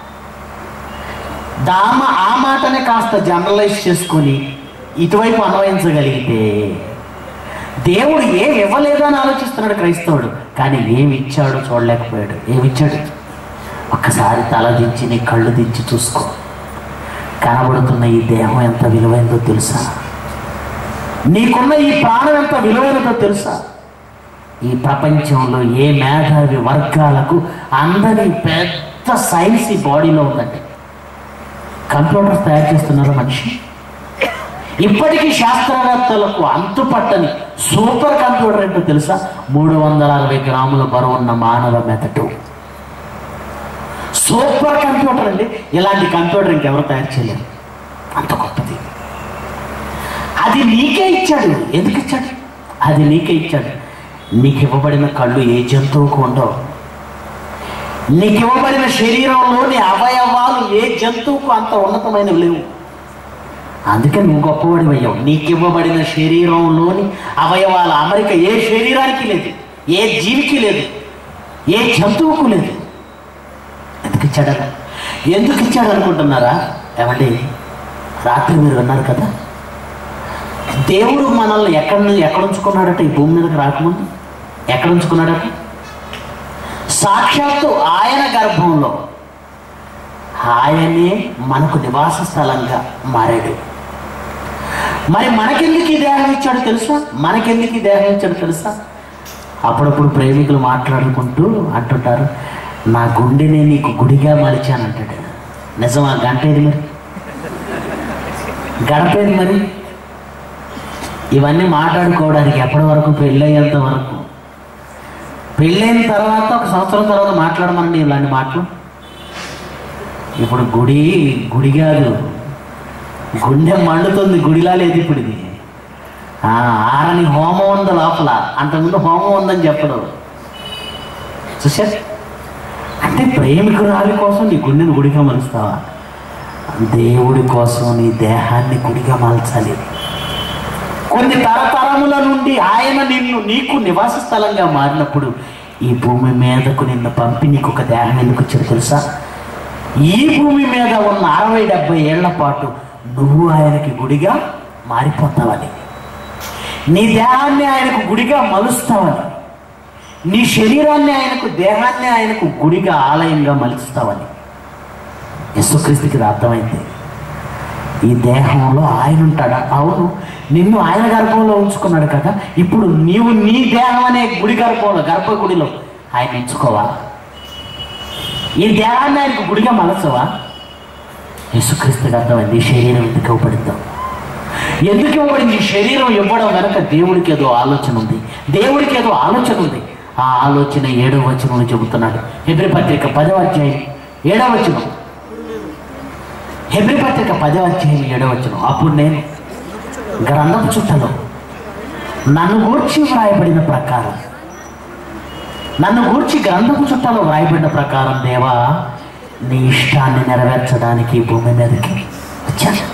దామ ఆ మాటనే కాస్త జనరలైజ్ చేసుకొని ఇటువైపు అన్వయించగలిగితే దేవుడు ఏం ఇవ్వలేదు అని ఆలోచిస్తున్నాడు క్రైస్తవుడు కానీ ఏమి ఇచ్చాడో చూడలేకపోయాడు ఏమిచ్చాడు ఒక్కసారి తల దించి నీ కళ్ళు దించి చూసుకో కనబడుతున్న ఈ దేహం ఎంత విలువైందో తెలుసా నీకున్న ఈ ప్రాణం ఎంత విలువైనదో తెలుసా ఈ ప్రపంచంలో ఏ మేధావి వర్గాలకు అందరి పెద్ద సైన్స్ ఈ బాడీలో ఉందండి కంప్యూటర్స్ తయారు చేస్తున్నారు మనిషి ఇప్పటికీ శాస్త్రవేత్తలకు అంతుపట్టని సూపర్ కంప్యూటర్ ఏంటో తెలుసా మూడు వందల అరవై గ్రాముల బరువు ఉన్న మానవ మెదడు సూపర్ కంప్యూటర్ అండి ఇలాంటి కంప్యూటర్ ఇంకెవరు తయారు చేయలేరు అంత గొప్పది అది నీకే ఇచ్చాడు ఎందుకు ఇచ్చాడు అది నీకే ఇచ్చాడు నీకు ఇవ్వబడిన కళ్ళు ఏ జంతువుకు ఉండవు నీకు ఇవ్వబడిన శరీరంలోని అవయవాలు ఏ జంతువుకు అంత ఉన్నతమైనవి లేవు అందుకే నువ్వు గొప్పవాడి అయ్యావు నీకు ఇవ్వబడిన శరీరంలోని అవయవాల అమరిక ఏ శరీరానికి లేదు ఏ జీవికి లేదు ఏ జంతువుకు లేదు ఎందుకు ఇచ్చాడట ఎందుకు ఇచ్చాడు అనుకుంటున్నారా ఏమండి రాత్రి మీరు విన్నారు కదా దేవుడు మనల్ని ఎక్కడ ఎక్కడ ఉంచుకున్నాడట ఈ భూమి మీదకి రాకముందు ఎక్కడ ఉంచుకున్నాడట సాక్షాత్తు ఆయన గర్భంలో ఆయనే మనకు నివాస స్థలంగా మారాడు మరి మనకెందుకు ఈ దేహం ఇచ్చాడు తెలుసా మనకెందుకు ఈ దేహం ఇచ్చాడు తెలుసా అప్పుడప్పుడు ప్రేమికులు మాట్లాడుకుంటూ అంటుంటారు నా గుండెనే నీకు గుడిగా మలిచాను అంటాడు నిజమా గంట ఏది మరి గడపేది మరి ఇవన్నీ మాట్లాడుకోవడానికి ఎప్పటి వరకు పెళ్ళయ్యేంత వరకు పెళ్ళైన తర్వాత ఒక సంవత్సరం తర్వాత మాట్లాడమనండి ఇలాంటి మాటలు ఇప్పుడు గుడి గుడి కాదు గుండె మండుతుంది గుడిలా లేదు ఇప్పుడు ఇది ఆ, ఆరని హోమం ఉంది లోపల అంతకుముందు హోమం ఉందని చెప్పడు చూసా అంటే ప్రేమికురాలి కోసం నీ గుండెని గుడిగా మలుస్తావా దేవుడి కోసం నీ దేహాన్ని గుడిగా మలచాలి కొన్ని తరతరముల నుండి ఆయన నిన్ను నీకు నివాస స్థలంగా మారినప్పుడు ఈ భూమి మీదకు నిన్ను పంపి నీకు ఒక దేహం ఎందుకు వచ్చాడు తెలుసా ఈ భూమి మీద ఉన్న అరవై డెబ్బై ఏళ్ల పాటు నువ్వు ఆయనకి గుడిగా మారిపోతావని నీ దేహాన్ని ఆయనకు గుడిగా మలుస్తావని నీ శరీరాన్ని ఆయనకు దేహాన్ని ఆయనకు గుడిగా ఆలయంగా మలుస్తావని యశుక్రీస్తుకి ఇది అర్థమైంది ఈ దేహంలో ఆయన ఉంటాడా అవును నిన్ను ఆయన గర్భంలో ఉంచుకున్నాడు కదా ఇప్పుడు నీవు నీ దేహం అనే గుడి గర్భంలో గర్భగుడిలో ఆయన ఉంచుకోవా ఈ దేహాన్ని ఆయనకు గుడిగా మలచవా యేసుక్రీస్తుకి అర్థమైంది ఈ శరీరం ఎందుకు ఇవ్వబడిందో ఎందుకు ఇవ్వబడింది ఈ శరీరం ఇవ్వడం వెనక దేవుడికి ఏదో ఆలోచన ఉంది దేవుడికి ఏదో ఆలోచన ఉంది ఆ ఆలోచన ఏడవ వచనంలో చెబుతున్నాడు హెబ్రి పత్రిక పదవ అధ్యాయం ఏడవ వచనం హెబ్రి పత్రిక పదవ అధ్యాయం ఏడవ వచనం అప్పుడు నేను గ్రంథపు చుట్టలో నన్ను గూర్చి వ్రాయబడిన ప్రకారం నన్ను గూర్చి గ్రంథపు చుట్టలో వ్రాయబడిన ప్రకారం దేవా నీ ఇష్టాన్ని నెరవేర్చడానికి ఈ భూమి మీదకి వచ్చాను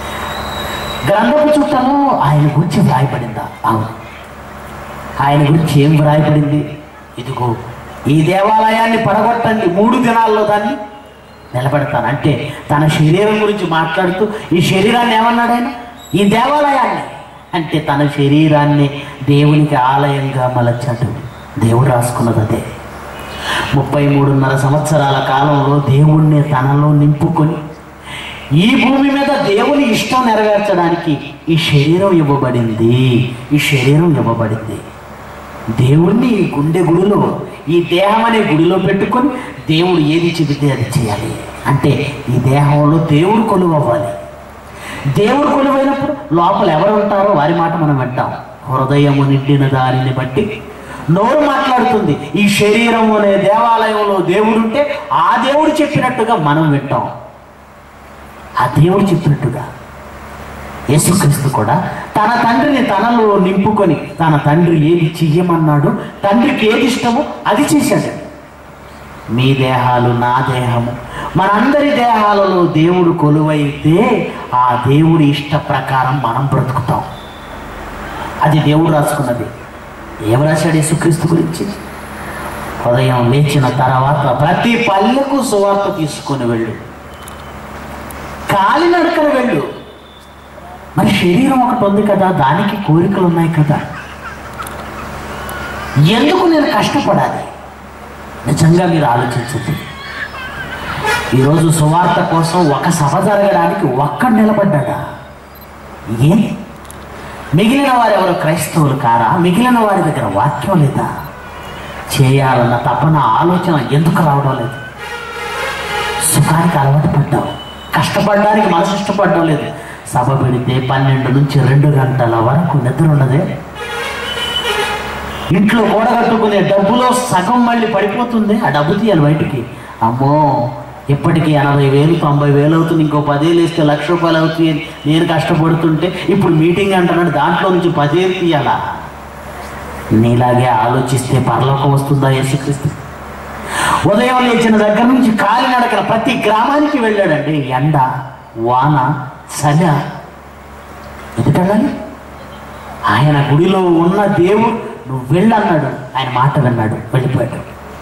గ్రంథపు చుట్టలో ఆయన గురించి వ్రాయబడిందా అవును ఆయన గురించి ఏం వ్రాయబడింది ఇదిగో ఈ దేవాలయాన్ని పడగొట్టండి మూడు దినాల్లో దాన్ని నిలబెడతాను అంటే తన శరీరం గురించి మాట్లాడుతూ ఈ శరీరాన్ని ఏమన్నాడు ఆయన ఈ దేవాలయాన్ని అంటే తన శరీరాన్ని దేవునికి ఆలయంగా మలచాడు దేవుడు రాసుకున్నది అదే ముప్పై మూడున్నర సంవత్సరాల కాలంలో దేవుణ్ణి తనలో నింపుకొని ఈ భూమి మీద దేవుని ఇష్టం నెరవేర్చడానికి ఈ శరీరం ఇవ్వబడింది ఈ శరీరం ఇవ్వబడింది దేవుణ్ణి ఈ గుండె గుడిలో ఈ దేహం అనే గుడిలో పెట్టుకొని దేవుడు ఏది చెబితే అది చేయాలి అంటే ఈ దేహంలో దేవుడు కొలువు అవ్వాలి దేవుడు కొలువైనప్పుడు లోపల ఎవరు ఉంటారో వారి మాట మనం వింటాం హృదయము నిండిన దారిని బట్టి నోరు మాట్లాడుతుంది ఈ శరీరం అనే దేవాలయంలో దేవుడు ఉంటే ఆ దేవుడు చెప్పినట్టుగా మనం వింటాం ఆ దేవుడు చెప్పినట్టుగా యేసుక్రీస్తు కూడా తన తండ్రిని తనలో నింపుకొని తన తండ్రి ఏది చెయ్యమన్నాడు తండ్రికి ఏది ఇష్టమో అది చేశాడు మీ దేహాలు నా దేహము మనందరి దేహాలలో దేవుడు కొలువైతే ఆ దేవుడి ఇష్ట ప్రకారం మనం బ్రతుకుతాం అది దేవుడు రాసుకున్నది ఏం రాశాడు యేసుక్రీస్తు గురించి ఉదయం లేచిన తర్వాత ప్రతి పల్లెకు సువార్త తీసుకొని వెళ్ళు కాలినడకన వెళ్ళు మరి శరీరం ఒకటి ఉంది కదా దానికి కోరికలు ఉన్నాయి కదా ఎందుకు నేను కష్టపడాలి నిజంగా మీరు ఆలోచించండి ఈరోజు సువార్త కోసం ఒక సభ జరగడానికి ఒక్కడు నిలబడ్డాడా ఏం మిగిలిన వారు ఎవరు క్రైస్తవులు కారా మిగిలిన వారి దగ్గర వాక్యం లేదా చేయాలన్న తపన ఆలోచన ఎందుకు రావడం లేదు సుఖానికి అలవాటు పడ్డావు కష్టపడడానికి మనసు ఇష్టపడడం లేదు సభ పెడితే పన్నెండు నుంచి రెండు గంటల వరకు నిద్ర ఉండదే ఇంట్లో కూడగట్టుకునే డబ్బులో సగం మళ్ళీ పడిపోతుంది ఆ డబ్బు తీయాలి బయటికి అమ్మో ఇప్పటికి ఎనభై వేలు తొంభై వేలు అవుతుంది ఇంకో పదేళ్ళు వేస్తే లక్ష రూపాయలు అవుతుంది అని నేను కష్టపడుతుంటే ఇప్పుడు మీటింగ్ అంటున్నాడు దాంట్లో నుంచి పదేళ్ళు తీయాలా నీలాగే ఆలోచిస్తే పరలోకం వస్తుందా యేసుక్రీస్తు ఉదయం లేచిన దగ్గర నుంచి కాలినడకన ప్రతి గ్రామానికి వెళ్ళాడండి ఎండ వాన సజ ఎందుకన్నాడు ఆయన గుడిలో ఉన్న దేవుడు నువ్వు వెళ్ళన్నాడు ఆయన మాట విన్నాడు వెళ్ళిపోయాడు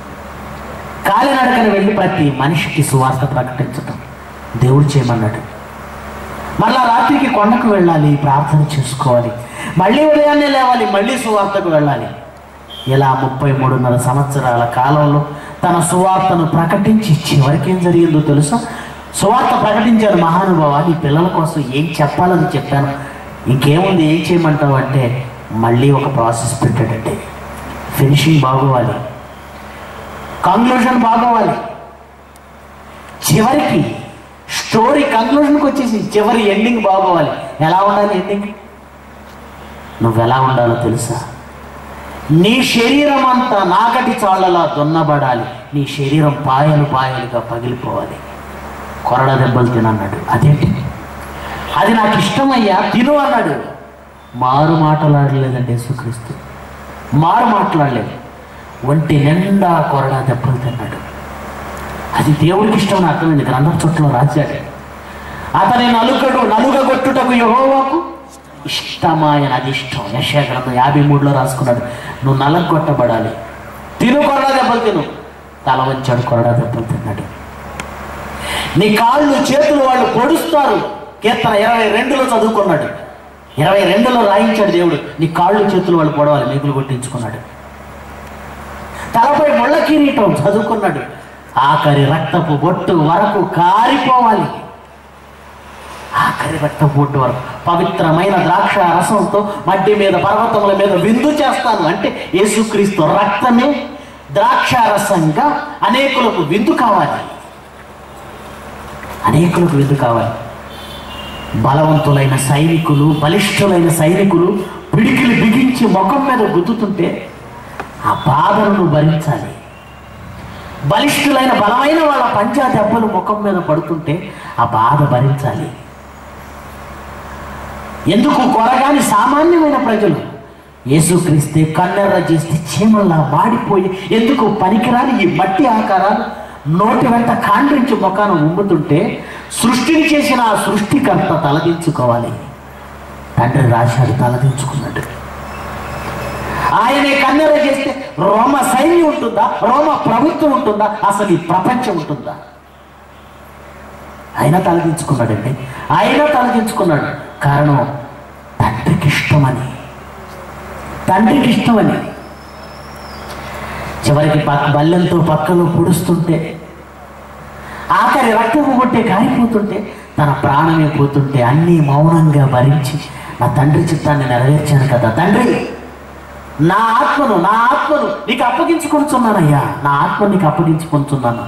కాలినడకన వెళ్ళి ప్రతి మనిషికి సువార్త ప్రకటించటం దేవుడు చేయమన్నాడు మళ్ళా రాత్రికి కొండకు వెళ్ళాలి ప్రార్థన చేసుకోవాలి మళ్ళీ ఉదయాన్నే లేవాలి మళ్ళీ సువార్తకు వెళ్ళాలి ఇలా ముప్పై మూడున్నర సంవత్సరాల కాలంలో తన సువార్తను ప్రకటించి చివరికి ఏం జరిగిందో తెలుసా సువార్త ప్రకటించాడు మహానుభావ నీ పిల్లల కోసం ఏం చెప్పాలని చెప్పాను ఇంకేముంది ఏం చేయమంటావు అంటే మళ్ళీ ఒక ప్రాసెస్ పెట్టాడంటే ఫినిషింగ్ బాగోవాలి కంక్లూషన్ బాగోవాలి చివరికి స్టోరీ కంక్లూషన్కి వచ్చేసి చివరి ఎండింగ్ బాగోవాలి ఎలా ఉండాలి ఎండింగ్ నువ్వు ఎలా ఉండాలో తెలుసా నీ శరీరం అంతా నాగటి చాళ్ళలా దున్నబడాలి నీ శరీరం పాయలు పాయలుగా పగిలిపోవాలి కొరడ దెబ్బలు తినన్నాడు అదేంటి అది నాకు ఇష్టమయ్యా తిను అన్నాడు మారు మాట్లాడలేదండి యేసుక్రీస్తు మారు మాట్లాడలేదు ఒంటి నిండా కొరడా దెబ్బలు తిన్నాడు అది దేవుడికి ఇష్టం అని అర్థమైంది గ్రంథం చుట్టలో రాశాడు అతని నలుగడు నలుగగొట్టుటకు యహోవాకు ఇష్టమాయన అది ఇష్టం యశా గ్రంథం యాభై మూడులో రాసుకున్నాడు నువ్వు నలగొట్టబడాలి తిను కొరడా దెబ్బలు తిను తల వంచాడు కొరడా దెబ్బలు తిన్నాడు నీ కాళ్ళు చేతులు వాళ్ళు పొడుస్తారు కీర్తన ఇరవై రెండులో చదువుకున్నాడు ఇరవై రెండులో రాయించాడు దేవుడు నీ కాళ్ళు చేతులు వాళ్ళు పొడవాలి మేకులు కొట్టించుకున్నాడు తలపై ముళ్ళ కిరీటం చదువుకున్నాడు ఆఖరి రక్తపు బొట్టు వరకు కారిపోవాలి ఆఖరి రక్తపు బొట్టు వరకు పవిత్రమైన ద్రాక్ష రసంతో మడ్డి మీద పర్వతముల మీద విందు చేస్తాను అంటే యేసుక్రీస్తు రక్తమే ద్రాక్ష రసంగా అనేకులకు విందు కావాలి అనేకులకు విందు కావాలి బలవంతులైన సైనికులు బలిష్ఠులైన సైనికులు పిడికిలు బిగించి ముఖం మీద గుద్దుతుంటే ఆ బాధను నువ్వు భరించాలి బలిష్ఠులైన బలమైన వాళ్ళ పంచా దెబ్బలు ముఖం మీద పడుతుంటే ఆ బాధ భరించాలి ఎందుకు కొరగాని సామాన్యమైన ప్రజలు యేసుక్రీస్తే కన్నెర్ర చేస్తే చీమల్లా మాడిపోయి ఎందుకు పనికిరాని ఈ మట్టి ఆకారాలు నోటి వెంట కాండ్రించి ముఖాన ఉమ్ముతుంటే సృష్టిని చేసిన ఆ సృష్టికర్త తలదించుకోవాలి తండ్రి రాశాడు తలదించుకున్నాడు ఆయనే కన్నెర చేస్తే రోమ సైన్యం ఉంటుందా రోమ ప్రభుత్వం ఉంటుందా అసలు ఈ ప్రపంచం ఉంటుందా ఆయన తలదించుకున్నాడండి ఆయన తలదించుకున్నాడు కారణం తండ్రికి ఇష్టమని తండ్రికి ఇష్టమని చివరికి పక్క బల్లెంతో పక్కలో పొడుస్తుంటే ఆఖరి రక్తము కొట్టే కారిపోతుంటే తన ప్రాణమే పోతుంటే అన్నీ మౌనంగా భరించి నా తండ్రి చిత్తాన్ని నెరవేర్చాను కదా తండ్రి నా ఆత్మను నా ఆత్మను నీకు అప్పగించుకుంటున్నానయ్యా నా ఆత్మ నీకు అప్పగించుకుంటున్నాను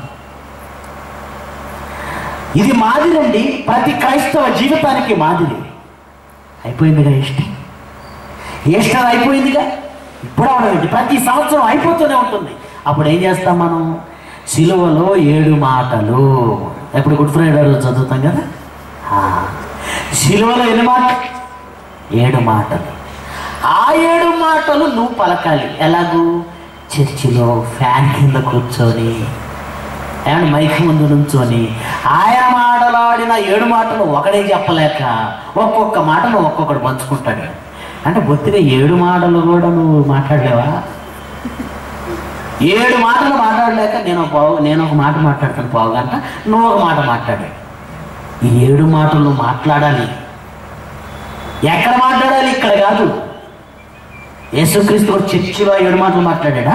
ఇది మాదిరండి ప్రతి క్రైస్తవ జీవితానికి మాదిరి అయిపోయిందిగా ఇష్టం ఈస్టర్ అయిపోయిందిగా ఇప్పుడు అవడండి ప్రతి సంవత్సరం అయిపోతూనే ఉంటుంది అప్పుడు ఏం చేస్తాం మనం సిలువలో ఏడు మాటలు ఎప్పుడు గుడ్ ఫ్రైడే రోజు చదువుతాం కదా ఆ, సిలువలో ఎన్ని మాటలు ఏడు మాటలు ఆ ఏడు మాటలు నువ్వు పలకాలి ఎలాగూ చర్చిలో ఫ్యాన్ కింద కూర్చొని ఏమన్నా మైక్ ముందు నుంచొని ఆయన మాటలాడిన ఏడు మాటలు ఒకడే చెప్పలేక ఒక్కొక్క మాటను ఒక్కొక్కడు పంచుకుంటాడు అంటే బొత్తిగా ఏడు మాటలు కూడా నువ్వు మాట్లాడలేవా ఏడు మాటలు మాట్లాడలేక నేను ఒక పావు నేను ఒక మాట మాట్లాడతాను పావు గంట నువ్వు ఒక మాట మాట్లాడాడు ఈ ఏడు మాటలు నువ్వు మాట్లాడాలి ఎక్కడ మాట్లాడాలి ఇక్కడ కాదు యేసుక్రీస్తు కూడా చర్చిలో ఏడు మాటలు మాట్లాడా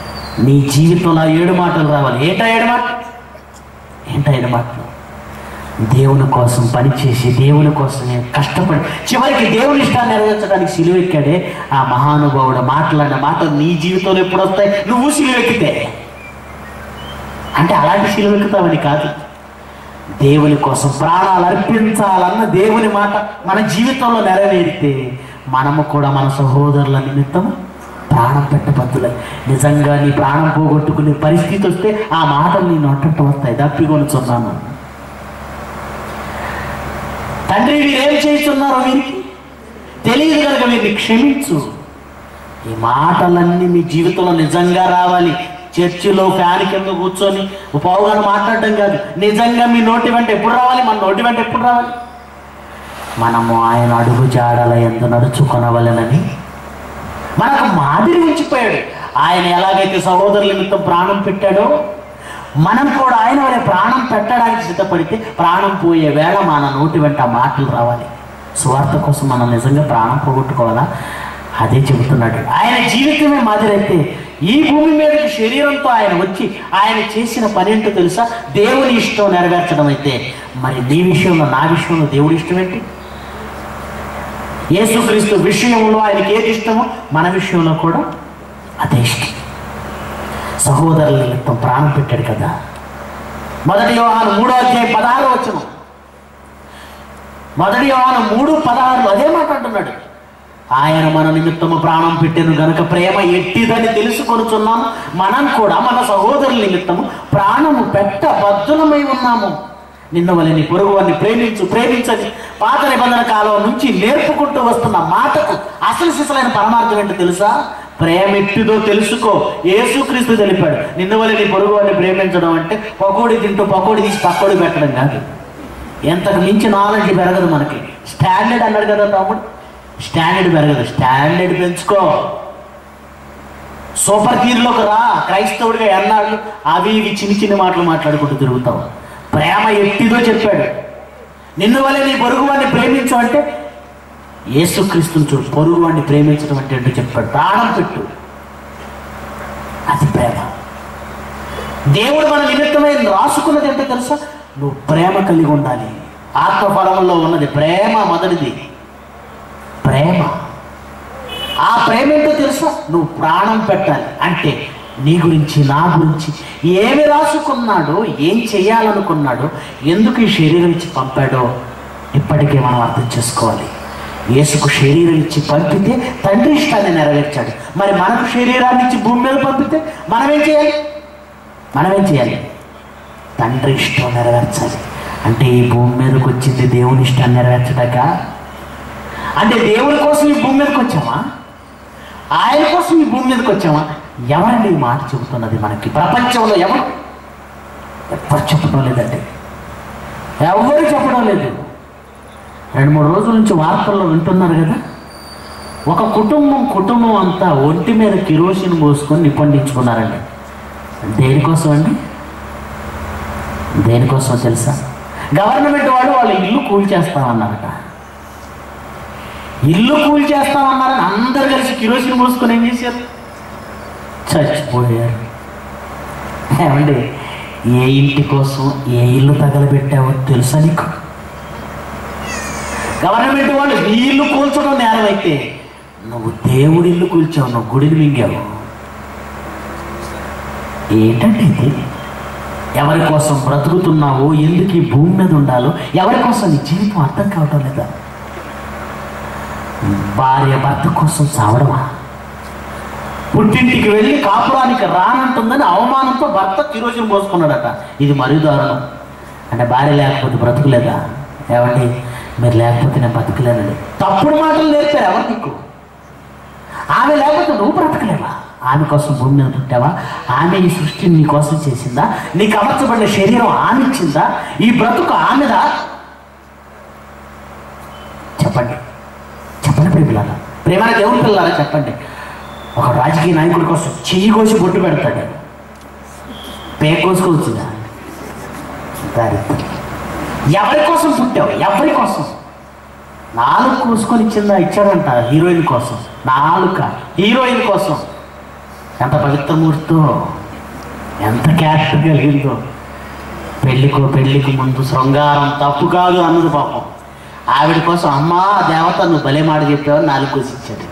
నీ జీవితంలో ఆ ఏడు మాటలు రావాలి ఏంటా ఏడు మాట ఏంటా ఏడు మాటలు దేవుని కోసం పనిచేసి దేవుని కోసమే కష్టపడి చివరికి దేవుని ఇష్టాన్ని నెరవేర్చడానికి సిలువెక్కాడే ఆ మహానుభావుడు మాట్లాడిన మాటలు నీ జీవితంలో ఎప్పుడు వస్తాయి నువ్వు సిలువెక్కితే అంటే అలాంటి సిలువెక్కుతావని కాదు దేవుని కోసం ప్రాణాలు అర్పించాలన్న దేవుని మాట మన జీవితంలో నెరవేరితే మనము కూడా మన సహోదరుల నిమిత్తం ప్రాణం పెట్టబద్దులే నిజంగా నీ ప్రాణం పోగొట్టుకునే పరిస్థితి వస్తే ఆ మాటలు నీ నోటంట వస్తాయి దప్పికొనుచున్నాను తండ్రి వీరేం చేస్తున్నారో వీరికి తెలియదు కనుక వీరిని క్షమించు ఈ మాటలన్నీ మీ జీవితంలో నిజంగా రావాలి చర్చిలో ఫ్యాన్ కింద కూర్చొని పావుగాను మాట్లాడటం కాదు నిజంగా మీ నోటి వెంట ఎప్పుడు రావాలి మన నోటి వెంట ఎప్పుడు రావాలి మనము ఆయన అడుగు జాడల ఎందు నడుచుకొనవలెనని మనకు మాదిరి ఉంచిపోయాడు ఆయన ఎలాగైతే సహోదరుల నిమిత్తం ప్రాణం పెట్టాడో మనం కూడా ఆయన వల్ల ప్రాణం పెట్టడానికి సిద్ధపడితే ప్రాణం పోయే వేళ మన నోటి వెంట ఆ మాటలు రావాలి స్వార్థ కోసం మనం నిజంగా ప్రాణం పోగొట్టుకోవాలా అదే చెబుతున్నాడు ఆయన జీవితమే మాదిరైతే ఈ భూమి మీదకి శరీరంతో ఆయన వచ్చి ఆయన చేసిన పని ఏంటో తెలుసా దేవుని ఇష్టం నెరవేర్చడం అయితే మరి నీ విషయంలో నా విషయంలో దేవుడి ఇష్టం ఏంటి యేసుక్రీస్తు విషయంలో ఆయనకి ఏది ఇష్టమో మన విషయంలో కూడా అదే ఇష్టం సహోదరుల నిమిత్తం ప్రాణం పెట్టాడు కదా మొదటి యోహాను మూడో అధ్యాయం పదహారు వచ్చును మొదటి యోహాను మూడు పదహారులో అదే మాట్లాడుతున్నాడు ఆయన మన నిమిత్తము ప్రాణం పెట్టెను గనుక ప్రేమ ఎట్టిదని తెలుసుకొనుచున్నాము మనం కూడా మన సహోదరుల నిమిత్తము ప్రాణము పెట్ట బద్దులమై ఉన్నాము నిన్న వలని పొరుగు వారిని ప్రేమించు ప్రేమించని పాత నిబంధన కాలం నుంచి నేర్పుకుంటూ వస్తున్న మాటకు అసలు సిసలైన పరమార్థం ఏంటో తెలుసా ప్రేమ ఎట్టిదో తెలుసుకో యేసుక్రీస్తు తెలిపాడు నిన్న వలని పొరుగు వారిని ప్రేమించడం అంటే పకోడి తింటూ పకోడి తీసి పకోడి పెట్టడం కాదు ఎంతకు మించి నాలెడ్జ్ పెరగదు మనకి స్టాండర్డ్ అన్నాడు కదా తమ్ముడు స్టాండర్డ్ పెరగదు స్టాండర్డ్ పెంచుకో సూపర్ గీర్లోకి రా క్రైస్తవుడిగా ఎన్నాళ్ళు అవి ఇవి చిన్ని చిన్ని మాటలు మాట్లాడుకుంటూ తిరుగుతావు ప్రేమ ఎట్టిదో చెప్పాడు నిన్ను వల్ల నీ పొరుగు వాడిని ప్రేమించు అంటే యేసుక్రీస్తుని చూడు పొరుగు వాడిని ప్రేమించడం అంటే ఏంటో చెప్పాడు ప్రాణం పెట్టు అది ప్రేమ దేవుడు మన నిమిత్తమై రాసుకున్నది ఏంటో తెలుసా నువ్వు ప్రేమ కలిగి ఉండాలి ఆత్మఫలంలో ఉన్నది ప్రేమ మొదటిది ప్రేమ ఆ ప్రేమ ఏంటో తెలుసా నువ్వు ప్రాణం పెట్టాలి అంటే నీ గురించి నా గురించి ఏమి రాసుకున్నాడో ఏం చేయాలనుకున్నాడో ఎందుకు ఈ శరీరం ఇచ్చి పంపాడో ఇప్పటికే మనం అర్థం చేసుకోవాలి యేసుకు శరీరం ఇచ్చి పంపితే తండ్రి ఇష్టాన్ని నెరవేర్చాడు మరి మనకు శరీరాన్ని ఇచ్చి భూమి మీద పంపితే మనమేం చేయాలి మనమేం చేయాలి తండ్రి ఇష్టం నెరవేర్చాలి అంటే ఈ భూమి మీదకి వచ్చింది దేవుని ఇష్టాన్ని నెరవేర్చడాక అంటే దేవుని కోసం ఈ భూమి మీదకి వచ్చామా ఆయన కోసం ఈ భూమి మీదకి వచ్చామా ఎవరండి ఈ మాట చెబుతున్నది మనకి ప్రపంచంలో ఎవరు ఎవరు చెప్పడం లేదండి ఎవరు చెప్పడం లేదు రెండు మూడు రోజుల నుంచి వార్తల్లో వింటున్నారు కదా ఒక కుటుంబం కుటుంబం అంతా ఒంటి మీద కిరోసిన్ పోసుకొని నిప్పండించుకున్నారండి దేనికోసం అండి దేనికోసం తెలుసా గవర్నమెంట్ వాళ్ళు వాళ్ళ ఇల్లు కూల్చేస్తామన్నారట ఇల్లు కూల్ చేస్తామన్నారని అందరు కలిసి కిరోసిన్ పోసుకొని ఏం చేశారు చచ్చిపోయారు ఏమండి ఏ ఇంటి కోసం ఏ ఇల్లు తగలబెట్టావో తెలుసా నీకు గవర్నమెంట్ వాళ్ళు నీ ఇల్లు కూల్చడం నేరం అయితే నువ్వు దేవుడి ఇల్లు కూల్చావు నువ్వు గుడిని మింగావు ఏంటంటే ఇది ఎవరి కోసం బ్రతుకుతున్నావో ఎందుకు ఈ భూమి మీద ఉండాలో ఎవరి కోసం నీ జీవితం అర్థం కావటం లేదా భార్య భర్త కోసం చావడమా పుట్టింటికి వెళ్ళి కాపురానికి రానంటుందని అవమానంతో భర్త కిరోజులు పోసుకున్నాడట ఇది మరీ దారుణం అంటే భార్య లేకపోతే బ్రతుకులేదా ఏమండి మీరు లేకపోతే నేను బతకలేనండి తప్పుడు మాటలు నేర్పారు ఎవరు నీకు ఆమె లేకపోతే నువ్వు బ్రతకలేవా ఆమె కోసం భూమి మీద పుట్టావా ఆమె ఈ సృష్టిని నీ కోసం చేసిందా నీకు అమర్చబడిన శరీరం ఆమె ఇచ్చిందా ఈ బ్రతుకు ఆమెదా చెప్పండి చెప్పండి ప్రేమిలారా ప్రేమ దేవుని పిల్లారా చెప్పండి ఒక రాజకీయ నాయకుడి కోసం చెయ్యి కోసి బొట్టు పెడతాడు పేక కోసుకోవచ్చుగా దారిద్రం ఎవరి కోసం పుట్టావు ఎవరి కోసం నాలుగు కోసుకొని ఇచ్చిందా ఇచ్చాడంట హీరోయిన్ కోసం నాలుక హీరోయిన్ కోసం ఎంత పవిత్రమూర్తితో ఎంత క్యారెక్టర్ కలిగిందో పెళ్లికి పెళ్లికి ముందు శృంగారం తప్పు కాదు అన్నది పాపం ఆవిడ కోసం అమ్మా దేవత నువ్వు భలే మాట చెప్పావు నాలుగు కోసిచ్చాడు